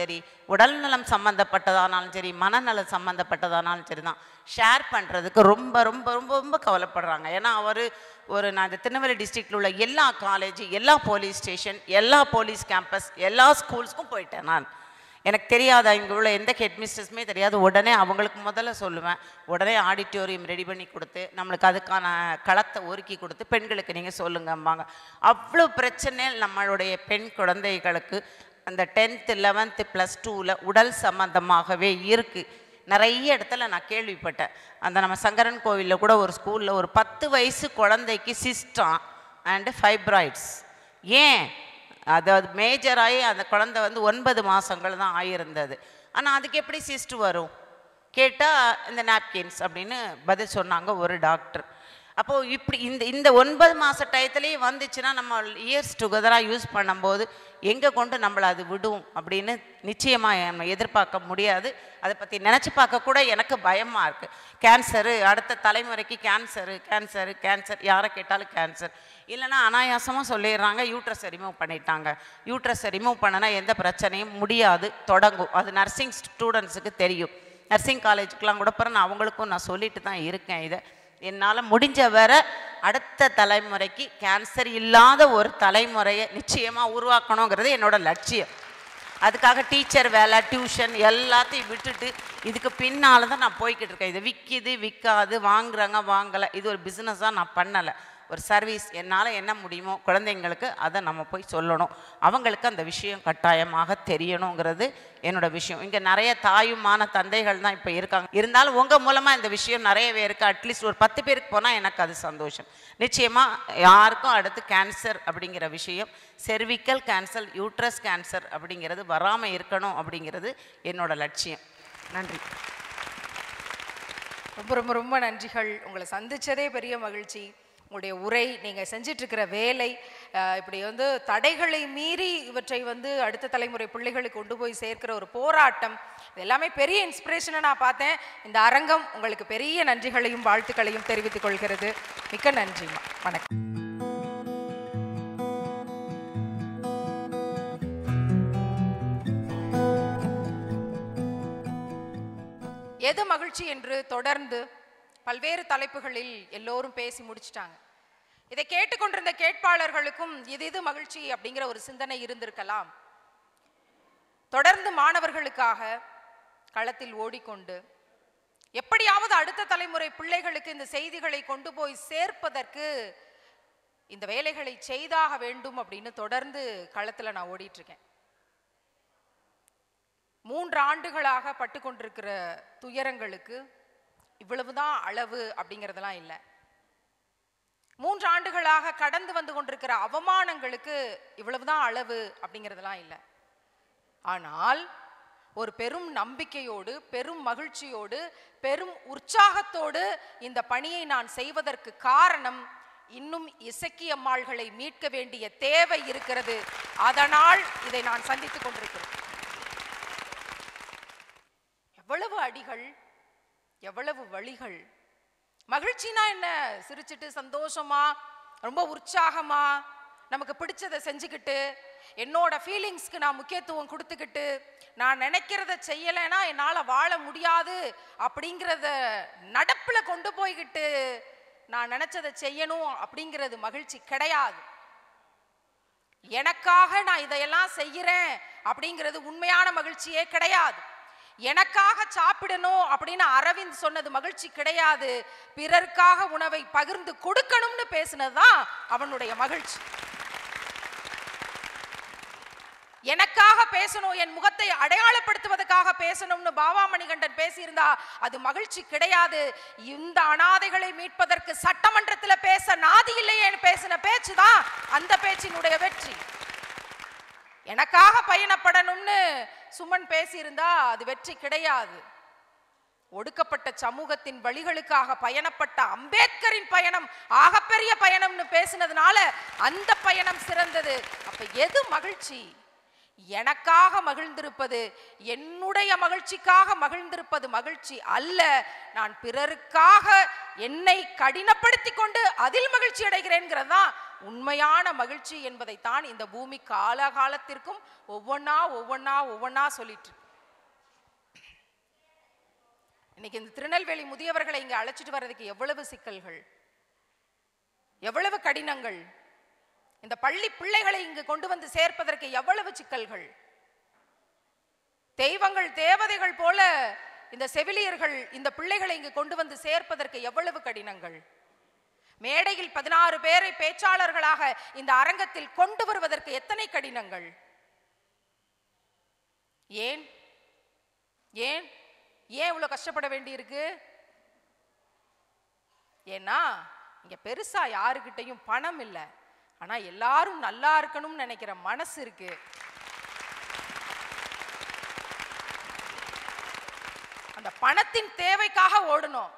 உடல்நலம் சம்மந்தப்பட்டதானாலும் சரி மனநலம் சம்மந்தப்பட்டதானாலும் சரி தான் ஷேர் பண்ணுறதுக்கு ரொம்ப ரொம்ப ரொம்ப ரொம்ப கவலைப்படுறாங்க ஏன்னா அவர் ஒரு நான் இந்த திருநெல்வேலி டிஸ்ட்ரிக்டில் உள்ள எல்லா காலேஜ் எல்லா போலீஸ் ஸ்டேஷன் எல்லா போலீஸ் கேம்பஸ் எல்லா ஸ்கூல்ஸ்க்கும் போயிட்டேன் நான் எனக்கு தெரியாத இங்கே உள்ள எந்த ஹெட்மிஸ்டர்ஸுமே தெரியாது உடனே அவங்களுக்கு முதல்ல சொல்லுவேன் உடனே ஆடிட்டோரியம் ரெடி பண்ணி கொடுத்து நம்மளுக்கு அதுக்கான களத்தை ஒருக்கி கொடுத்து பெண்களுக்கு நீங்கள் சொல்லுங்கம்பாங்க அவ்வளோ பிரச்சனை நம்மளுடைய பெண் குழந்தைகளுக்கு அந்த டென்த்து லெவன்த்து ப்ளஸ் டூவில் உடல் சம்மந்தமாகவே இருக்குது நிறைய இடத்துல நான் கேள்விப்பட்டேன் அந்த நம்ம சங்கரன் கோவிலில் கூட ஒரு ஸ்கூலில் ஒரு பத்து வயசு குழந்தைக்கு சிஸ்டம் அண்டு ஃபைப்ராய்ட்ஸ் ஏன் அதாவது மேஜராகி அந்த குழந்தை வந்து ஒன்பது மாதங்கள் தான் ஆகியிருந்தது ஆனால் அதுக்கு எப்படி சிஸ்ட் வரும் கேட்டால் இந்த நாப்கின்ஸ் அப்படின்னு பதில் சொன்னாங்க ஒரு டாக்டர் அப்போது இப்படி இந்த இந்த ஒன்பது மாத டயத்துலேயே வந்துச்சுன்னா நம்ம இயர்ஸ் டுகெதராக யூஸ் பண்ணும்போது எங்கே கொண்டு நம்மளை அது விடும் அப்படின்னு நிச்சயமாக நம்ம எதிர்பார்க்க முடியாது அதை பற்றி நினச்சி பார்க்க கூட எனக்கு பயமாக இருக்குது கேன்சரு அடுத்த தலைமுறைக்கு கேன்சரு கேன்சரு கேன்சர் யாரை கேட்டாலும் கேன்சர் இல்லைன்னா அனாயாசமாக சொல்லிடுறாங்க யூட்ரஸை ரிமூவ் பண்ணிட்டாங்க யூட்ரஸை ரிமூவ் பண்ணனா எந்த பிரச்சனையும் முடியாது தொடங்கும் அது நர்சிங் ஸ்டூடெண்ட்ஸுக்கு தெரியும் நர்சிங் காலேஜுக்கெலாம் கூட பிறகு நான் அவங்களுக்கும் நான் சொல்லிட்டு தான் இருக்கேன் இதை என்னால் முடிஞ்ச வரை அடுத்த தலைமுறைக்கு கேன்சர் இல்லாத ஒரு தலைமுறையை நிச்சயமாக உருவாக்கணுங்கிறது என்னோட லட்சியம் அதுக்காக டீச்சர் வேலை டியூஷன் எல்லாத்தையும் விட்டுட்டு இதுக்கு பின்னால் தான் நான் போய்கிட்டு இருக்கேன் இது விற்கிது விற்காது வாங்குறாங்க வாங்கலை இது ஒரு பிஸ்னஸாக நான் பண்ணலை ஒரு சர்வீஸ் என்னால் என்ன முடியுமோ குழந்தைங்களுக்கு அதை நம்ம போய் சொல்லணும் அவங்களுக்கு அந்த விஷயம் கட்டாயமாக தெரியணுங்கிறது என்னோட விஷயம் இங்கே நிறைய தாயுமான தந்தைகள் தான் இப்போ இருக்காங்க இருந்தாலும் உங்கள் மூலமாக இந்த விஷயம் நிறையவே இருக்குது அட்லீஸ்ட் ஒரு பத்து பேருக்கு போனால் எனக்கு அது சந்தோஷம் நிச்சயமாக யாருக்கும் அடுத்து கேன்சர் அப்படிங்கிற விஷயம் செர்விக்கல் கேன்சர் யூட்ரஸ் கேன்சர் அப்படிங்கிறது வராமல் இருக்கணும் அப்படிங்கிறது என்னோட லட்சியம் நன்றி ரொம்ப ரொம்ப ரொம்ப நன்றிகள் உங்களை சந்திச்சதே பெரிய மகிழ்ச்சி உங்களுடைய உரை நீங்கள் செஞ்சிட்டு இருக்கிற வேலை அஹ், இப்படி வந்து தடைகளை மீறி இவற்றை வந்து அடுத்த தலைமுறை பிள்ளைகளுக்கு கொண்டு போய் சேர்க்கிற ஒரு போராட்டம் இது எல்லாமே பெரிய இன்ஸ்பிரேஷனை நான் பார்த்தேன் இந்த அரங்கம் உங்களுக்கு பெரிய நன்றிகளையும் வாழ்த்துக்களையும் தெரிவித்துக் கொள்கிறது மிக்க நன்றிம்மா வணக்கம் எது மகிழ்ச்சி என்று தொடர்ந்து பல்வேறு தலைப்புகளில் எல்லோரும் பேசி முடிச்சிட்டாங்க இதை கேட்டுக்கொண்டிருந்த கேட்பாளர்களுக்கும் இது இது மகிழ்ச்சி அப்படிங்கிற ஒரு சிந்தனை இருந்திருக்கலாம் தொடர்ந்து மாணவர்களுக்காக களத்தில் ஓடிக்கொண்டு எப்படியாவது அடுத்த தலைமுறை பிள்ளைகளுக்கு இந்த செய்திகளை கொண்டு போய் சேர்ப்பதற்கு இந்த வேலைகளை செய்தாக வேண்டும் அப்படின்னு தொடர்ந்து களத்தில் நான் ஓடிட்டு இருக்கேன் மூன்று ஆண்டுகளாக பட்டு கொண்டிருக்கிற துயரங்களுக்கு இவ்வளவுதான் அளவு அப்படிங்கிறதெல்லாம் இல்லை மூன்று ஆண்டுகளாக கடந்து வந்து கொண்டிருக்கிற அவமானங்களுக்கு இவ்வளவுதான் அளவு அப்படிங்கிறதெல்லாம் இல்லை ஆனால் ஒரு பெரும் நம்பிக்கையோடு பெரும் மகிழ்ச்சியோடு பெரும் உற்சாகத்தோடு இந்த பணியை நான் செய்வதற்கு காரணம் இன்னும் இசக்கி அம்மாள்களை மீட்க வேண்டிய தேவை இருக்கிறது அதனால் இதை நான் சந்தித்துக் கொண்டிருக்கிறேன் எவ்வளவு அடிகள் எவ்வளவு வழிகள் மகிழ்ச்சினா என்ன சிரிச்சிட்டு சந்தோஷமா ரொம்ப உற்சாகமா நமக்கு பிடிச்சதை செஞ்சுக்கிட்டு என்னோட ஃபீலிங்ஸ்க்கு நான் முக்கியத்துவம் கொடுத்துக்கிட்டு நான் நினைக்கிறத செய்யலைன்னா என்னால் வாழ முடியாது அப்படிங்கிறத நடப்பில் கொண்டு போய்கிட்டு நான் நினைச்சதை செய்யணும் அப்படிங்கிறது மகிழ்ச்சி கிடையாது எனக்காக நான் இதையெல்லாம் செய்கிறேன் அப்படிங்கிறது உண்மையான மகிழ்ச்சியே கிடையாது எனக்காக சாப்பிடணும் அப்படின்னு அரவிந்த் சொன்னது மகிழ்ச்சி கிடையாது பிறருக்காக உணவை பகிர்ந்து கொடுக்கணும்னு பேசினதுதான் அவனுடைய மகிழ்ச்சி எனக்காக பேசணும் என் முகத்தை அடையாளப்படுத்துவதற்காக பேசணும்னு பாபா மணிகண்டன் பேசியிருந்தா அது மகிழ்ச்சி கிடையாது இந்த அனாதைகளை மீட்பதற்கு சட்டமன்றத்தில் பேச நாதி இல்லையேன்னு பேசின பேச்சு தான் அந்த பேச்சினுடைய வெற்றி எனக்காக பயணப்படணும்னு சுமன் பேசியிருந்தா அது வெற்றி கிடையாது ஒடுக்கப்பட்ட சமூகத்தின் வழிகளுக்காக பயணப்பட்ட அம்பேத்கரின் பயணம் ஆகப்பெரிய பயணம்னு பேசினதுனால அந்த பயணம் சிறந்தது அப்ப எது மகிழ்ச்சி எனக்காக மகிழ்ந்திருப்பது என்னுடைய மகிழ்ச்சிக்காக மகிழ்ந்திருப்பது மகிழ்ச்சி அல்ல நான் பிறருக்காக என்னை கடினப்படுத்தி கொண்டு அதில் மகிழ்ச்சி அடைகிறேங்கிறது தான் உண்மையான மகிழ்ச்சி என்பதைத்தான் இந்த பூமி காலகாலத்திற்கும் ஒவ்வொன்றா ஒவ்வொன்றா ஒவ்வொன்றா சொல்லிட்டு இருக்கு. இன்னைக்கு இந்த திருநெல்வேலி முதியவர்களை இங்க அழைச்சிட்டு வர்றதுக்கு எவ்வளவு சிக்கல்கள் எவ்வளவு கடினங்கள் இந்த பள்ளி பிள்ளைகளை இங்கு கொண்டு வந்து சேர்ப்பதற்கு எவ்வளவு சிக்கல்கள் தெய்வங்கள் தேவதைகள் போல இந்த செவிலியர்கள் இந்த பிள்ளைகளை இங்கு கொண்டு வந்து சேர்ப்பதற்கு எவ்வளவு கடினங்கள் மேடையில் பதினாறு பேரை பேச்சாளர்களாக இந்த அரங்கத்தில் கொண்டு வருவதற்கு எத்தனை கடினங்கள் ஏன் ஏன் ஏன் இவ்வளவு கஷ்டப்பட வேண்டியிருக்கு ஏன்னா இங்க பெருசா யாருக்கிட்டையும் பணம் இல்லை ஆனா எல்லாரும் நல்லா இருக்கணும்னு நினைக்கிற மனசு இருக்கு அந்த பணத்தின் தேவைக்காக ஓடணும்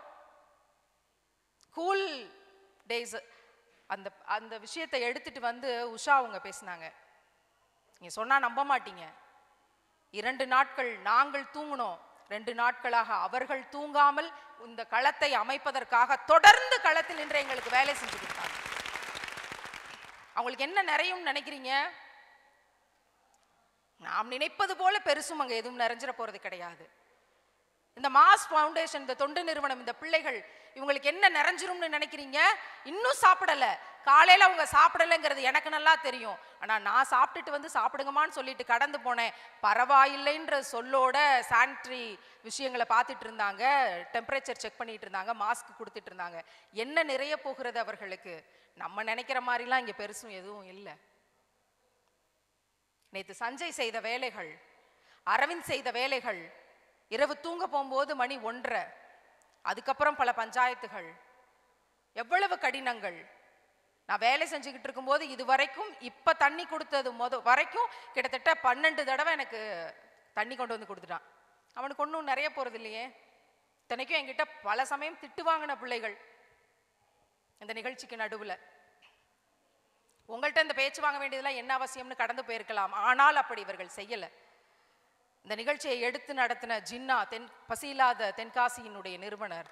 கூல் டேஸ் அந்த அந்த விஷயத்தை எடுத்துட்டு வந்து உஷா அவங்க பேசினாங்க நீங்க சொன்னா நம்ப மாட்டீங்க இரண்டு நாட்கள் நாங்கள் தூங்கினோம் ரெண்டு நாட்களாக அவர்கள் தூங்காமல் இந்த களத்தை அமைப்பதற்காக தொடர்ந்து களத்தில் நின்று எங்களுக்கு வேலை செஞ்சு கொடுத்தாங்க அவங்களுக்கு என்ன நிறையும் நினைக்கிறீங்க நாம் நினைப்பது போல பெருசும் அங்க எதுவும் நிறைஞ்சிட போறது கிடையாது இந்த மாஸ் ஃபவுண்டேஷன் இந்த தொண்டு நிறுவனம் இந்த பிள்ளைகள் இவங்களுக்கு என்ன நிறைஞ்சிரும்னு நினைக்கிறீங்க இன்னும் சாப்பிடல காலையில அவங்க சாப்பிடலைங்கிறது எனக்கு நல்லா தெரியும் ஆனா நான் சாப்பிட்டுட்டு வந்து சாப்பிடுங்கம்மான்னு சொல்லிட்டு கடந்து போனேன் பரவாயில்லைன்ற சொல்லோட சானிட்டரி விஷயங்களை பார்த்துட்டு இருந்தாங்க டெம்பரேச்சர் செக் பண்ணிட்டு இருந்தாங்க மாஸ்க் கொடுத்துட்டு இருந்தாங்க என்ன நிறைய போகிறது அவர்களுக்கு நம்ம நினைக்கிற மாதிரிலாம் இங்க பெருசும் எதுவும் இல்லை நேத்து சஞ்சய் செய்த வேலைகள் அரவிந்த் செய்த வேலைகள் இரவு தூங்க போகும்போது மணி ஒன்றரை அதுக்கப்புறம் பல பஞ்சாயத்துகள் எவ்வளவு கடினங்கள் நான் வேலை செஞ்சுக்கிட்டு இருக்கும்போது இது வரைக்கும் இப்ப தண்ணி கொடுத்தது முத வரைக்கும் கிட்டத்தட்ட பன்னெண்டு தடவை எனக்கு தண்ணி கொண்டு வந்து கொடுத்துட்டான் அவனுக்கு ஒன்றும் நிறைய போறது இல்லையே இத்தனைக்கும் என்கிட்ட பல சமயம் திட்டு வாங்கின பிள்ளைகள் இந்த நிகழ்ச்சிக்கு நடுவுல உங்கள்கிட்ட இந்த பேச்சு வாங்க வேண்டியதெல்லாம் என்ன அவசியம்னு கடந்து போயிருக்கலாம் ஆனால் அப்படி இவர்கள் செய்யல இந்த நிகழ்ச்சியை எடுத்து நடத்தின ஜின்னா தென் பசியில்லாத தென்காசியினுடைய நிறுவனர்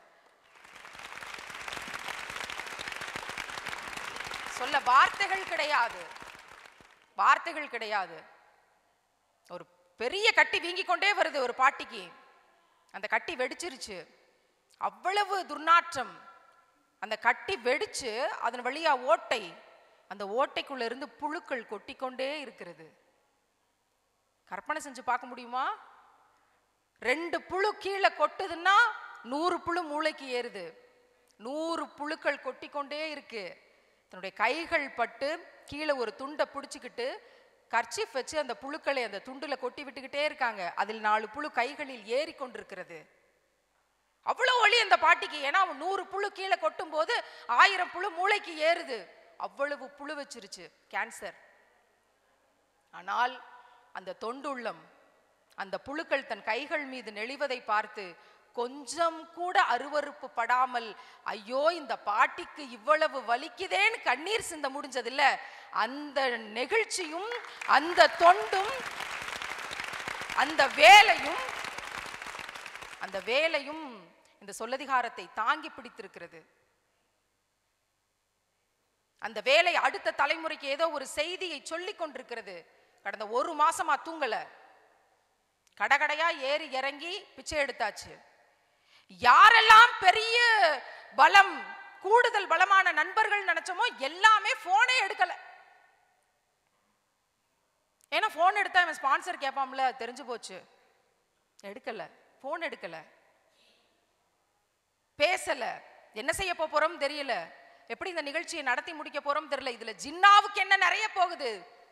சொல்ல வார்த்தைகள் கிடையாது வார்த்தைகள் கிடையாது ஒரு பெரிய கட்டி வீங்கி கொண்டே வருது ஒரு பாட்டிக்கு அந்த கட்டி வெடிச்சிருச்சு அவ்வளவு துர்நாற்றம் அந்த கட்டி வெடிச்சு அதன் வழியா ஓட்டை அந்த ஓட்டைக்குள்ள இருந்து புழுக்கள் கொட்டிக்கொண்டே இருக்கிறது கற்பனை செஞ்சு பார்க்க முடியுமா ரெண்டு புழு கீழே கொட்டுதுன்னா நூறு புழு மூளைக்கு ஏறுது நூறு புழுக்கள் கொட்டிக்கொண்டே இருக்கு தன்னுடைய கைகள் பட்டு கீழே ஒரு துண்டை பிடிச்சிக்கிட்டு கர்ச்சீஃப் வச்சு அந்த புழுக்களை அந்த துண்டுல கொட்டி விட்டுக்கிட்டே இருக்காங்க அதில் நாலு புழு கைகளில் ஏறி கொண்டிருக்கிறது அவ்வளோ ஒளி அந்த பாட்டிக்கு ஏன்னா அவன் நூறு புழு கீழே கொட்டும் போது ஆயிரம் புழு மூளைக்கு ஏறுது அவ்வளவு புழு வச்சிருச்சு கேன்சர் ஆனால் அந்த தொண்டுள்ளம் அந்த புழுக்கள் தன் கைகள் மீது நெளிவதை பார்த்து கொஞ்சம் கூட அருவருப்பு படாமல் ஐயோ இந்த பாட்டிக்கு இவ்வளவு வலிக்குதேன்னு கண்ணீர் சிந்த முடிஞ்சதில்ல அந்த நெகிழ்ச்சியும் அந்த தொண்டும் அந்த வேலையும் அந்த வேலையும் இந்த சொல்லதிகாரத்தை தாங்கி பிடித்திருக்கிறது அந்த வேலை அடுத்த தலைமுறைக்கு ஏதோ ஒரு செய்தியை சொல்லிக் கொண்டிருக்கிறது கடந்த ஒரு மாசமா தூங்கல கடகடையா ஏறி இறங்கி பிச்சை எடுத்தாச்சு யாரெல்லாம் பெரிய பலம் கூடுதல் பலமான நண்பர்கள் நினைச்சோமோ எல்லாமே போனே எடுக்கல ஏன்னா போன் எடுத்தா இவன் ஸ்பான்சர் கேட்பான்ல அது தெரிஞ்சு போச்சு எடுக்கல போன் எடுக்கல பேசல என்ன செய்ய போறோம் தெரியல எப்படி இந்த நிகழ்ச்சியை நடத்தி முடிக்க போறோம் தெரியல இதுல ஜின்னாவுக்கு என்ன நிறைய போகுது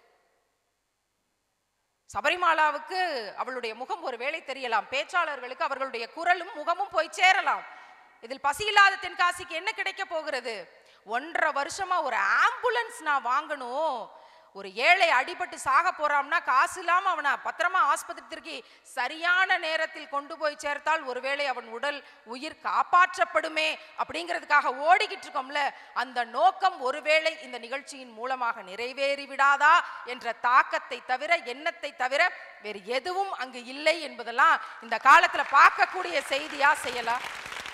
சபரிமாலாவுக்கு அவளுடைய முகம் ஒரு வேளை தெரியலாம் பேச்சாளர்களுக்கு அவர்களுடைய குரலும் முகமும் போய் சேரலாம் இதில் பசியில்லாத தென்காசிக்கு என்ன கிடைக்க போகிறது ஒன்றரை வருஷமா ஒரு ஆம்புலன்ஸ் நான் வாங்கணும் ஒரு ஏழை அடிபட்டு சாக போறான்னா காசு இல்லாம அவனை பத்திரமா ஆஸ்பத்திரிக்கு சரியான நேரத்தில் கொண்டு போய் சேர்த்தால் ஒருவேளை அவன் உடல் உயிர் காப்பாற்றப்படுமே அப்படிங்கிறதுக்காக ஓடிக்கிட்டு இருக்கோம்ல அந்த நோக்கம் ஒருவேளை இந்த நிகழ்ச்சியின் மூலமாக நிறைவேறி விடாதா என்ற தாக்கத்தை தவிர எண்ணத்தை தவிர வேறு எதுவும் அங்கு இல்லை என்பதெல்லாம் இந்த காலத்துல பார்க்கக்கூடிய செய்தியா செய்யலாம்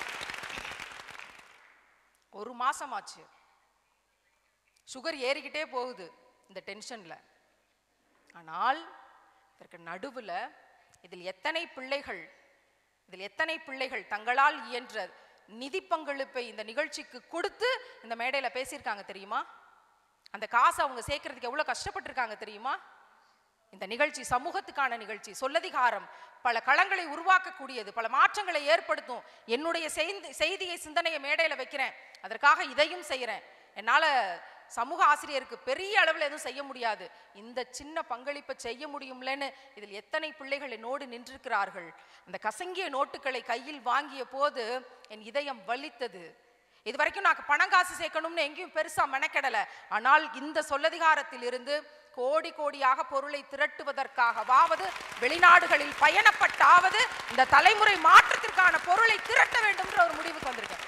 ஒரு மாசம் ஆச்சு சுகர் ஏறிக்கிட்டே போகுது இந்த டென்ஷன்ல ஆனால் இதற்கு நடுவுல இதில் எத்தனை பிள்ளைகள் இதில் எத்தனை பிள்ளைகள் தங்களால் இயன்ற நிதி பங்களிப்பை இந்த நிகழ்ச்சிக்கு கொடுத்து இந்த மேடையில பேசியிருக்காங்க தெரியுமா அந்த காசை அவங்க சேர்க்கறதுக்கு எவ்வளவு கஷ்டப்பட்டிருக்காங்க தெரியுமா இந்த நிகழ்ச்சி சமூகத்துக்கான நிகழ்ச்சி சொல்லதிகாரம் பல களங்களை உருவாக்கக்கூடியது பல மாற்றங்களை ஏற்படுத்தும் என்னுடைய செய்தி செய்தியை சிந்தனையை மேடையில வைக்கிறேன் அதற்காக இதையும் செய்கிறேன் என்னால சமூக ஆசிரியருக்கு பெரிய அளவில் எதுவும் செய்ய முடியாது இந்த சின்ன பங்களிப்பை செய்ய முடியும்லன்னு இதில் எத்தனை பிள்ளைகள் என்னோடு நின்றிருக்கிறார்கள் அந்த கசங்கிய நோட்டுகளை கையில் வாங்கிய போது என் இதயம் வலித்தது இது வரைக்கும் நான் பணம் காசு சேர்க்கணும்னு எங்கேயும் பெருசா மெனக்கெடல ஆனால் இந்த சொல்லதிகாரத்தில் இருந்து கோடி கோடியாக பொருளை திரட்டுவதற்காகவாவது வெளிநாடுகளில் பயணப்பட்டாவது இந்த தலைமுறை மாற்றத்திற்கான பொருளை திரட்ட வேண்டும்ன்ற ஒரு முடிவுக்கு வந்திருக்கேன்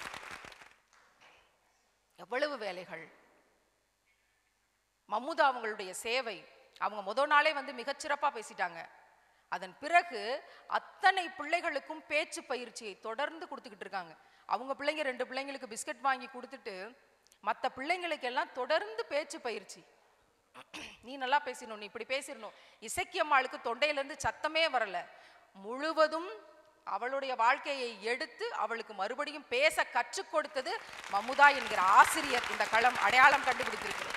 எவ்வளவு வேலைகள் மம்முதா அவங்களுடைய சேவை அவங்க முத நாளே வந்து மிகச்சிறப்பா பேசிட்டாங்க அதன் பிறகு அத்தனை பிள்ளைகளுக்கும் பேச்சு பயிற்சியை தொடர்ந்து கொடுத்துக்கிட்டு இருக்காங்க அவங்க பிள்ளைங்க ரெண்டு பிள்ளைங்களுக்கு பிஸ்கட் வாங்கி கொடுத்துட்டு மற்ற பிள்ளைங்களுக்கு எல்லாம் தொடர்ந்து பேச்சு பயிற்சி நீ நல்லா பேசணும் நீ இப்படி பேசிடணும் இசக்கியம்மாளுக்கு தொண்டையிலேருந்து சத்தமே வரல முழுவதும் அவளுடைய வாழ்க்கையை எடுத்து அவளுக்கு மறுபடியும் பேச கற்றுக் கொடுத்தது மமுதா என்கிற ஆசிரியர் இந்த களம் அடையாளம் கண்டுபிடித்திருக்கிறது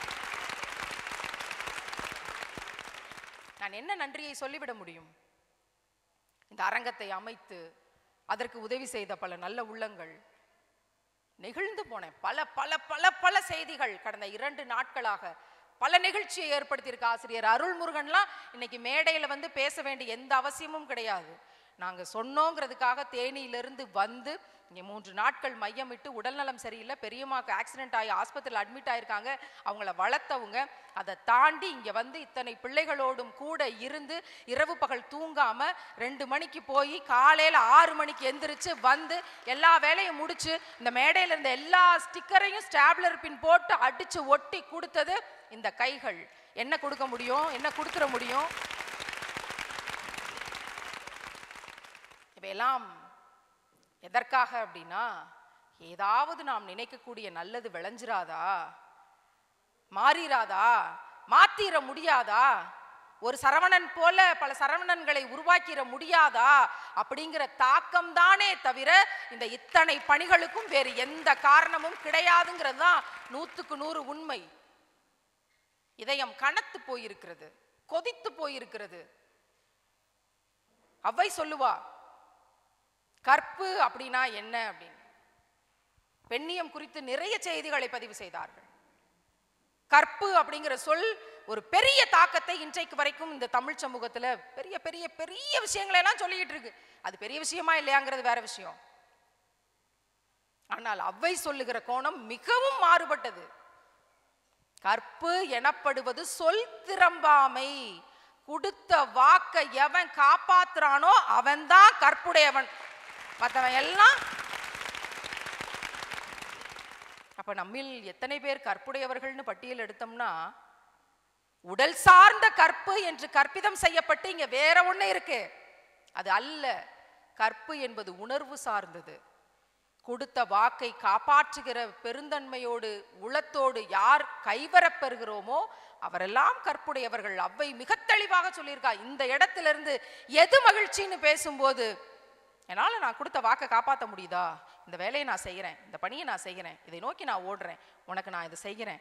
நான் என்ன நன்றியை சொல்லிவிட முடியும் இந்த அரங்கத்தை அமைத்து அதற்கு உதவி செய்த பல நல்ல உள்ளங்கள் நெகிழ்ந்து போனேன் பல பல பல பல செய்திகள் கடந்த இரண்டு நாட்களாக பல நிகழ்ச்சியை ஏற்படுத்தியிருக்க ஆசிரியர் அருள்முருகன்லாம் இன்னைக்கு மேடையில வந்து பேச வேண்டிய எந்த அவசியமும் கிடையாது நாங்க சொன்னோங்கிறதுக்காக தேனியிலிருந்து வந்து இங்கே மூன்று நாட்கள் மையமிட்டு உடல்நலம் சரியில்லை பெரியம்மாக்கு ஆக்சிடென்ட் ஆகி ஆஸ்பத்திரியில் அட்மிட் ஆயிருக்காங்க அவங்கள வளர்த்தவங்க அதை தாண்டி இங்கே வந்து இத்தனை பிள்ளைகளோடும் கூட இருந்து இரவு பகல் தூங்காம ரெண்டு மணிக்கு போய் காலையில் ஆறு மணிக்கு எந்திரிச்சு வந்து எல்லா வேலையும் முடிச்சு இந்த மேடையில் இருந்த எல்லா ஸ்டிக்கரையும் ஸ்டாப்லர் பின் போட்டு அடிச்சு ஒட்டி கொடுத்தது இந்த கைகள் என்ன கொடுக்க முடியும் என்ன கொடுத்துட முடியும் இவையெல்லாம் எதற்காக அப்படின்னா ஏதாவது நாம் நினைக்கக்கூடிய நல்லது விளைஞ்சிராதா மாறிராதா மாத்திர முடியாதா ஒரு சரவணன் போல பல சரவணன்களை உருவாக்கிட முடியாதா அப்படிங்கிற தாக்கம் தானே தவிர இந்த இத்தனை பணிகளுக்கும் வேறு எந்த காரணமும் கிடையாதுங்கிறது தான் நூத்துக்கு நூறு உண்மை இதயம் கனத்து போயிருக்கிறது கொதித்து போயிருக்கிறது அவ்வை சொல்லுவா கற்பு அப்படின்னா என்ன அப்படின்னு பெண்ணியம் குறித்து நிறைய செய்திகளை பதிவு செய்தார்கள் கற்பு அப்படிங்கிற சொல் ஒரு பெரிய தாக்கத்தை இன்றைக்கு வரைக்கும் இந்த தமிழ் சமூகத்துல பெரிய பெரிய பெரிய விஷயங்களை எல்லாம் சொல்லிக்கிட்டு இருக்கு அது பெரிய விஷயமா இல்லையாங்கிறது வேற விஷயம் ஆனால் அவ்வை சொல்லுகிற கோணம் மிகவும் மாறுபட்டது கற்பு எனப்படுவது சொல் திறம்பாமை கொடுத்த வாக்க எவன் காப்பாத்துறானோ அவன்தான் கற்புடையவன் மற்றவன் எல்லாம் அப்ப நம்மில் எத்தனை பேர் கற்புடையவர்கள்னு பட்டியல் எடுத்தோம்னா உடல் சார்ந்த கற்பு என்று கற்பிதம் செய்யப்பட்டு இங்க வேற ஒண்ணு இருக்கு அது அல்ல கற்பு என்பது உணர்வு சார்ந்தது கொடுத்த வாக்கை காப்பாற்றுகிற பெருந்தன்மையோடு உளத்தோடு யார் கைவரப் பெறுகிறோமோ அவரெல்லாம் கற்புடையவர்கள் அவ்வை மிக தெளிவாக சொல்லியிருக்கா இந்த இடத்துல இருந்து எது மகிழ்ச்சின்னு பேசும்போது என்னால் நான் கொடுத்த வாக்கை காப்பாற்ற முடியுதா இந்த வேலையை நான் செய்கிறேன் இந்த பணியை நான் செய்கிறேன் இதை நோக்கி நான் ஓடுறேன் உனக்கு நான் இதை செய்கிறேன்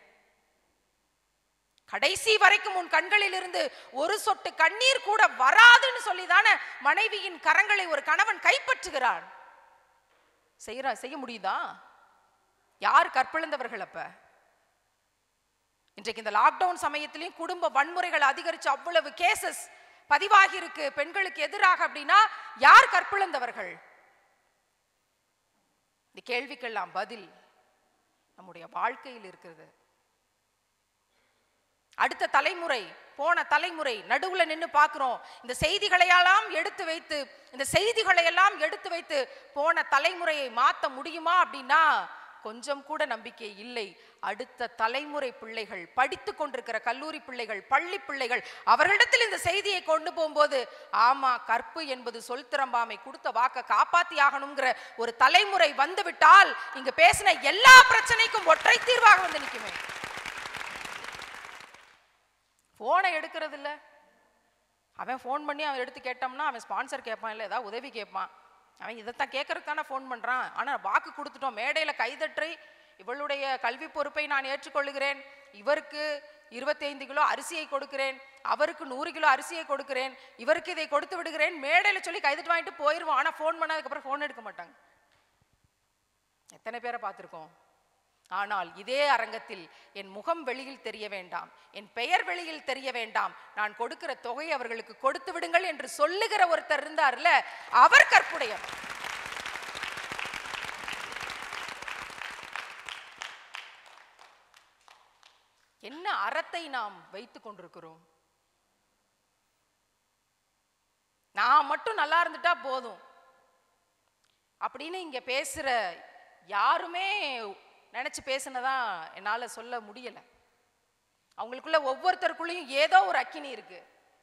கடைசி வரைக்கும் உன் கண்களில் இருந்து ஒரு சொட்டு கண்ணீர் கூட வராதுன்னு சொல்லிதானே மனைவியின் கரங்களை ஒரு கணவன் கைப்பற்றுகிறான் செய்யறா செய்ய முடியுதா யார் கற்பிழந்தவர்கள் அப்ப இன்றைக்கு இந்த லாக்டவுன் சமயத்திலையும் குடும்ப வன்முறைகள் அதிகரிச்சு அவ்வளவு கேசஸ் பதிவாகி இருக்கு பெண்களுக்கு எதிராக அப்படின்னா யார் கற்பிழந்தவர்கள் இந்த கேள்விக்கெல்லாம் பதில் நம்முடைய வாழ்க்கையில் இருக்கிறது அடுத்த தலைமுறை போன தலைமுறை நடுவுல நின்னு பார்க்கிறோம் இந்த செய்திகளையெல்லாம் எடுத்து வைத்து இந்த செய்திகளை எல்லாம் எடுத்து வைத்து போன தலைமுறையை மாத்த முடியுமா அப்படின்னா கொஞ்சம் கூட நம்பிக்கை இல்லை அடுத்த தலைமுறை பிள்ளைகள் படித்து கொண்டிருக்கிற கல்லூரி பிள்ளைகள் பள்ளி பிள்ளைகள் அவர்களிடத்தில் இந்த செய்தியை கொண்டு போகும்போது ஆமா கற்பு என்பது சொல் திறம்பாமை கொடுத்த வாக்க காப்பாத்தி ஆகணுங்கிற ஒரு தலைமுறை வந்துவிட்டால் இங்க பேசின எல்லா பிரச்சனைக்கும் ஒற்றை தீர்வாக வந்து நிக்குமே ஃபோனை எடுக்கிறது இல்ல அவன் ஃபோன் பண்ணி அவன் எடுத்து கேட்டோம்னா அவன் ஸ்பான்சர் கேட்பான் இல்லை ஏதாவது உதவி கேட்பான் அவன் இதைத்தான் கேட்கறதுக்கு தானே ஃபோன் பண்றான் ஆனா வாக்கு கொடுத்துட்டோம் மேடையில கைதற்றி இவளுடைய கல்வி பொறுப்பை நான் ஏற்றுக்கொள்கிறேன் இவருக்கு 25 கிலோ அரிசியை கொடுக்கிறேன் அவருக்கு நூறு கிலோ அரிசியை கொடுக்கிறேன் இவருக்கு இதை கொடுத்து விடுகிறேன் மேடையில சொல்லி கைதட்டு வாங்கிட்டு போயிருவோம் ஆனா ஃபோன் பண்ணதுக்கு அப்புறம் ஃபோன் எடுக்க மாட்டாங்க எத்தனை பேரை பார்த்திருக்கோம் ஆனால் இதே அரங்கத்தில் என் முகம் வெளியில் தெரிய வேண்டாம் என் பெயர் வெளியில் தெரிய வேண்டாம் நான் கொடுக்கிற தொகை அவர்களுக்கு கொடுத்து விடுங்கள் என்று சொல்லுகிற ஒருத்தர் இருந்தார்ல அவர் கற்புடையவர் என்ன அறத்தை நாம் வைத்துக் கொண்டிருக்கிறோம் நான் மட்டும் நல்லா இருந்துட்டா போதும் அப்படின்னு இங்க பேசுற யாருமே நினைச்சு பேசுனதா என்னால சொல்ல முடியல அவங்களுக்குள்ள ஒவ்வொருத்தருக்குள்ளேயும் ஏதோ ஒரு அக்கினி இருக்கு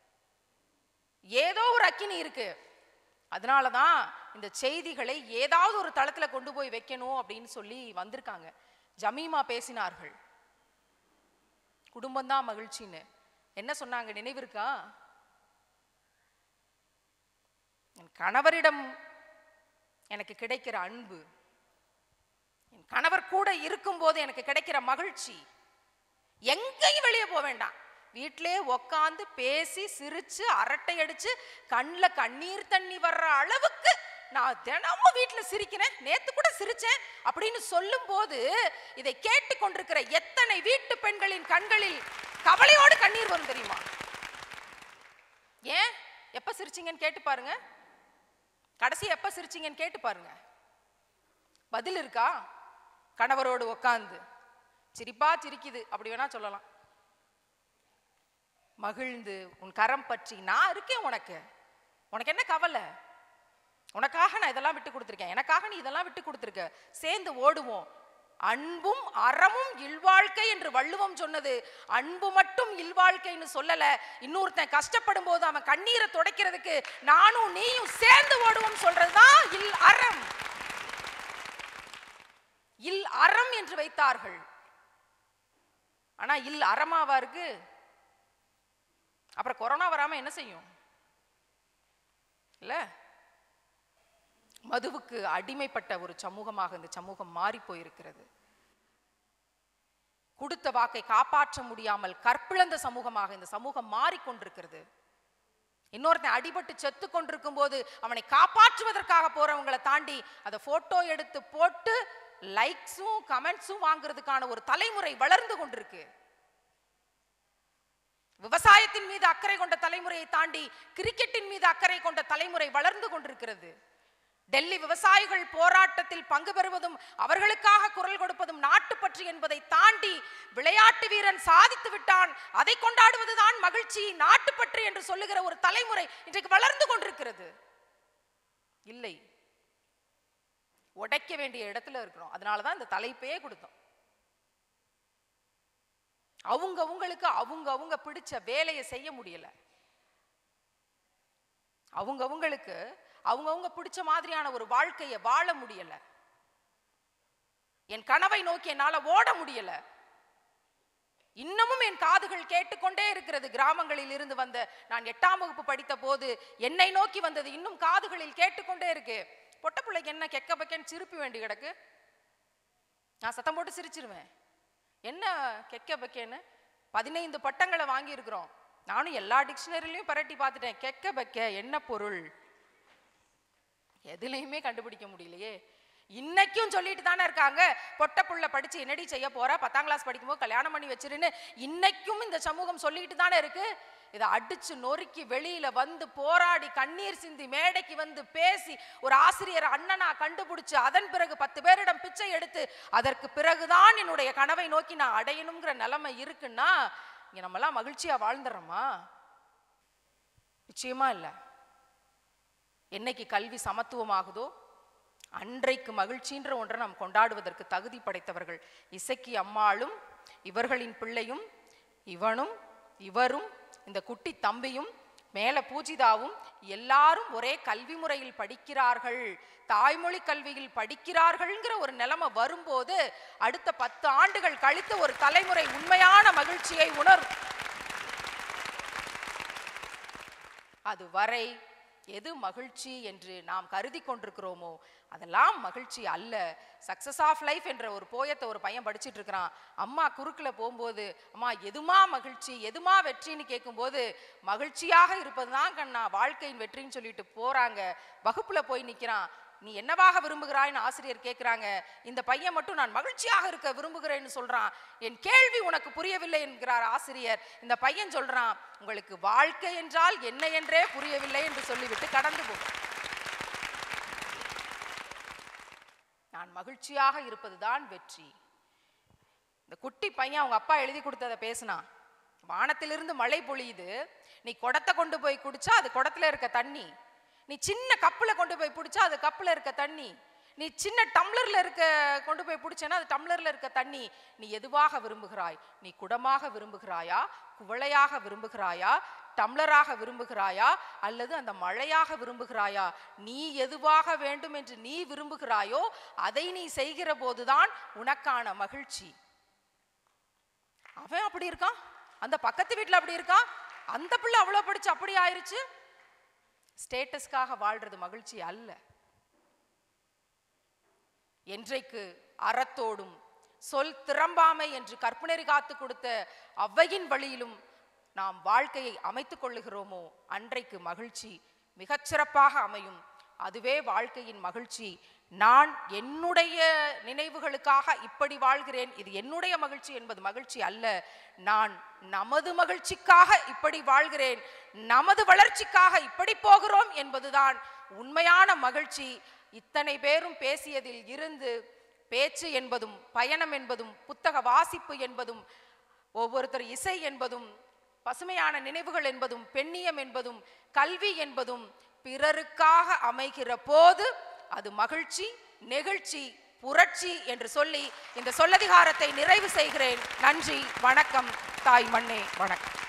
ஏதோ ஒரு அக்கினி இருக்கு அதனால தான் இந்த செய்திகளை ஏதாவது ஒரு தளத்துல கொண்டு போய் வைக்கணும் அப்படின்னு சொல்லி வந்திருக்காங்க ஜமீமா பேசினார்கள் குடும்பம்தான் மகிழ்ச்சின்னு என்ன சொன்னாங்க நினைவு இருக்கா என் கணவரிடம் எனக்கு கிடைக்கிற அன்பு என் கணவர் கூட இருக்கும்போது எனக்கு கிடைக்கிற மகிழ்ச்சி எங்கேயும் வெளியே போக வேண்டாம் வீட்டிலே உக்காந்து பேசி சிரிச்சு அரட்டை அடிச்சு கண்ணில் கண்ணீர் தண்ணி வர்ற அளவுக்கு நான் தினமும் வீட்டில் சிரிக்கிறேன் நேத்து கூட சிரிச்சேன் அப்படின்னு சொல்லும்போது இதை கேட்டு கொண்டிருக்கிற எத்தனை வீட்டு பெண்களின் கண்களில் கவலையோடு கண்ணீர் வரும் தெரியுமா ஏன் எப்ப சிரிச்சீங்கன்னு கேட்டு பாருங்க கடைசி எப்ப சிரிச்சீங்கன்னு கேட்டு பாருங்க பதில் இருக்கா கணவரோடு உக்காந்து சிரிப்பா சிரிக்குது அப்படி வேணா சொல்லலாம் மகிழ்ந்து உன் கரம் பற்றி நான் இருக்கேன் உனக்கு உனக்கு என்ன கவலை உனக்காக நான் இதெல்லாம் விட்டு கொடுத்துருக்கேன் எனக்காக நீ இதெல்லாம் விட்டு கொடுத்துருக்க சேர்ந்து ஓடுவோம் அன்பும் அறமும் இல்வாழ்க்கை என்று வள்ளுவம் சொன்னது அன்பு மட்டும் இல்வாழ்க்கைன்னு சொல்லல இன்னொருத்தன் கஷ்டப்படும் போது அவன் கண்ணீரை துடைக்கிறதுக்கு நானும் நீயும் சேர்ந்து ஓடுவோம் சொல்றதுதான் இல் அறம் இல் அறம் என்று வைத்தார்கள் ஆனா இல் அறமாவா இருக்கு அப்புறம் கொரோனா வராம என்ன செய்யும் இல்ல மதுவுக்கு அடிமைப்பட்ட ஒரு சமூகமாக இந்த சமூகம் மாறி போயிருக்கிறது கொடுத்த வாக்கை காப்பாற்ற முடியாமல் கற்பிழந்த சமூகமாக இந்த சமூகம் மாறிக்கொண்டிருக்கிறது இன்னொருத்தன் அடிபட்டு செத்து கொண்டிருக்கும் போது அவனை காப்பாற்றுவதற்காக போறவங்களை தாண்டி அதை போட்டோ எடுத்து போட்டு லைக்ஸும் கமெண்ட்ஸும் வாங்குறதுக்கான ஒரு தலைமுறை வளர்ந்து கொண்டிருக்கு விவசாயத்தின் மீது அக்கறை கொண்ட தலைமுறையை தாண்டி கிரிக்கெட்டின் மீது அக்கறை கொண்ட தலைமுறை வளர்ந்து கொண்டிருக்கிறது டெல்லி விவசாயிகள் போராட்டத்தில் பங்கு பெறுவதும் அவர்களுக்காக குரல் கொடுப்பதும் நாட்டுப்பற்று என்பதை தாண்டி விளையாட்டு வீரன் சாதித்து விட்டான் அதை கொண்டாடுவதுதான் மகிழ்ச்சி நாட்டுப்பற்று என்று சொல்லுகிற ஒரு தலைமுறை இன்றைக்கு வளர்ந்து கொண்டிருக்கிறது இல்லை உடைக்க வேண்டிய இடத்துல இருக்கிறோம் அதனாலதான் இந்த தலைப்பையே கொடுத்தோம் அவங்க அவங்களுக்கு அவங்க அவங்க பிடிச்ச வேலையை செய்ய முடியல அவங்க அவங்களுக்கு அவங்க அவங்க பிடிச்ச மாதிரியான ஒரு வாழ்க்கையை வாழ முடியல என் கனவை நோக்கி என்னால ஓட முடியல இன்னமும் என் காதுகள் கேட்டுக்கொண்டே இருக்கிறது கிராமங்களில் இருந்து வந்த நான் எட்டாம் வகுப்பு படித்த போது என்னை நோக்கி வந்தது இன்னும் காதுகளில் கேட்டுக்கொண்டே இருக்கு பொட்ட பிள்ளைக்கு என்ன கெக்க பக்கன்னு சிரிப்பு வேண்டி கிடக்கு நான் சத்தம் போட்டு சிரிச்சிருவேன் என்ன கெக்க பக்கேன்னு பதினைந்து பட்டங்களை வாங்கி இருக்கிறோம் நானும் எல்லா டிக்ஷனரிலையும் பரட்டி பார்த்துட்டேன் கெக்க பக்க என்ன பொருள் எதுலையுமே கண்டுபிடிக்க முடியலையே இன்னைக்கும் சொல்லிட்டு தானே இருக்காங்க பொட்ட புள்ள படிச்சு என்னடி செய்ய போறா பத்தாம் கிளாஸ் படிக்கும்போது கல்யாணம் பண்ணி வச்சிருன்னு இன்னைக்கும் இந்த சமூகம் சொல்லிட்டு தானே இருக்கு இதை அடிச்சு நொறுக்கி வெளியில வந்து போராடி கண்ணீர் சிந்தி மேடைக்கு வந்து பேசி ஒரு ஆசிரியர் அண்ணனா கண்டுபிடிச்சு அதன் பிறகு பத்து பேரிடம் பிச்சை எடுத்து அதற்கு பிறகுதான் என்னுடைய கனவை நோக்கி நான் அடையணுங்கிற நிலைமை இருக்குன்னா இங்க நம்மலாம் மகிழ்ச்சியா வாழ்ந்துடுறோமா நிச்சயமா இல்லை என்னைக்கு கல்வி சமத்துவமாகுதோ அன்றைக்கு மகிழ்ச்சின்ற ஒன்றை நாம் கொண்டாடுவதற்கு தகுதி படைத்தவர்கள் இசக்கி அம்மாளும் இவர்களின் பிள்ளையும் இவனும் இவரும் இந்த குட்டி தம்பியும் மேல பூஜிதாவும் எல்லாரும் ஒரே கல்வி முறையில் படிக்கிறார்கள் தாய்மொழி கல்வியில் படிக்கிறார்கள்ங்கிற ஒரு நிலைமை வரும்போது அடுத்த பத்து ஆண்டுகள் கழித்து ஒரு தலைமுறை உண்மையான மகிழ்ச்சியை உணரும் அது வரை எது மகிழ்ச்சி என்று நாம் கருதி கொண்டிருக்கிறோமோ அதெல்லாம் மகிழ்ச்சி அல்ல சக்சஸ் ஆஃப் லைஃப் என்ற ஒரு போயத்தை ஒரு பையன் படிச்சிட்டு இருக்கிறான் அம்மா குறுக்கில் போகும்போது அம்மா எதுமா மகிழ்ச்சி எதுமா வெற்றின்னு கேட்கும்போது மகிழ்ச்சியாக இருப்பதுதான் கண்ணா வாழ்க்கையின் வெற்றின்னு சொல்லிட்டு போறாங்க வகுப்புல போய் நிக்கிறான் நீ என்னவாக விரும்புகிறாய்னு ஆசிரியர் கேட்குறாங்க இந்த பையன் மட்டும் நான் மகிழ்ச்சியாக இருக்க விரும்புகிறேன்னு சொல்றான் என் கேள்வி உனக்கு புரியவில்லை என்கிறார் ஆசிரியர் இந்த பையன் சொல்றான் உங்களுக்கு வாழ்க்கை என்றால் என்ன என்றே புரியவில்லை என்று சொல்லிவிட்டு கடந்து போகும் நான் மகிழ்ச்சியாக இருப்பதுதான் வெற்றி இந்த குட்டி பையன் அவங்க அப்பா எழுதி கொடுத்ததை பேசினான் வானத்திலிருந்து மழை பொழியுது நீ குடத்தை கொண்டு போய் குடிச்சா அது குடத்துல இருக்க தண்ணி நீ சின்ன கப்புல கொண்டு போய் பிடிச்சா அது கப்புல இருக்க தண்ணி நீ சின்ன டம்ளர்ல இருக்க கொண்டு போய் பிடிச்சேன்னா அது டம்ளர்ல இருக்க தண்ணி நீ எதுவாக விரும்புகிறாய் நீ குடமாக விரும்புகிறாயா குவளையாக விரும்புகிறாயா டம்ளராக விரும்புகிறாயா அல்லது அந்த மழையாக விரும்புகிறாயா நீ எதுவாக வேண்டும் என்று நீ விரும்புகிறாயோ அதை நீ செய்கிற போதுதான் உனக்கான மகிழ்ச்சி அவன் அப்படி இருக்கான் அந்த பக்கத்து வீட்ல அப்படி இருக்கான் அந்த பிள்ளை அவ்வளோ படிச்சு அப்படி ஆயிருச்சு ஸ்டேட்டஸ்க்காக வாழ்றது மகிழ்ச்சி அல்ல என்றைக்கு அறத்தோடும் சொல் திறம்பாமை என்று கற்பனை காத்து கொடுத்த அவ்வையின் வழியிலும் நாம் வாழ்க்கையை அமைத்துக் கொள்ளுகிறோமோ அன்றைக்கு மகிழ்ச்சி மிகச்சிறப்பாக அமையும் அதுவே வாழ்க்கையின் மகிழ்ச்சி நான் என்னுடைய நினைவுகளுக்காக இப்படி வாழ்கிறேன் இது என்னுடைய மகிழ்ச்சி என்பது மகிழ்ச்சி அல்ல நான் நமது மகிழ்ச்சிக்காக இப்படி வாழ்கிறேன் நமது வளர்ச்சிக்காக இப்படி போகிறோம் என்பதுதான் உண்மையான மகிழ்ச்சி இத்தனை பேரும் பேசியதில் இருந்து பேச்சு என்பதும் பயணம் என்பதும் புத்தக வாசிப்பு என்பதும் ஒவ்வொருத்தர் இசை என்பதும் பசுமையான நினைவுகள் என்பதும் பெண்ணியம் என்பதும் கல்வி என்பதும் பிறருக்காக அமைகிற போது அது மகிழ்ச்சி நெகிழ்ச்சி புரட்சி என்று சொல்லி இந்த சொல்லதிகாரத்தை நிறைவு செய்கிறேன் நன்றி வணக்கம் தாய் மண்ணே வணக்கம்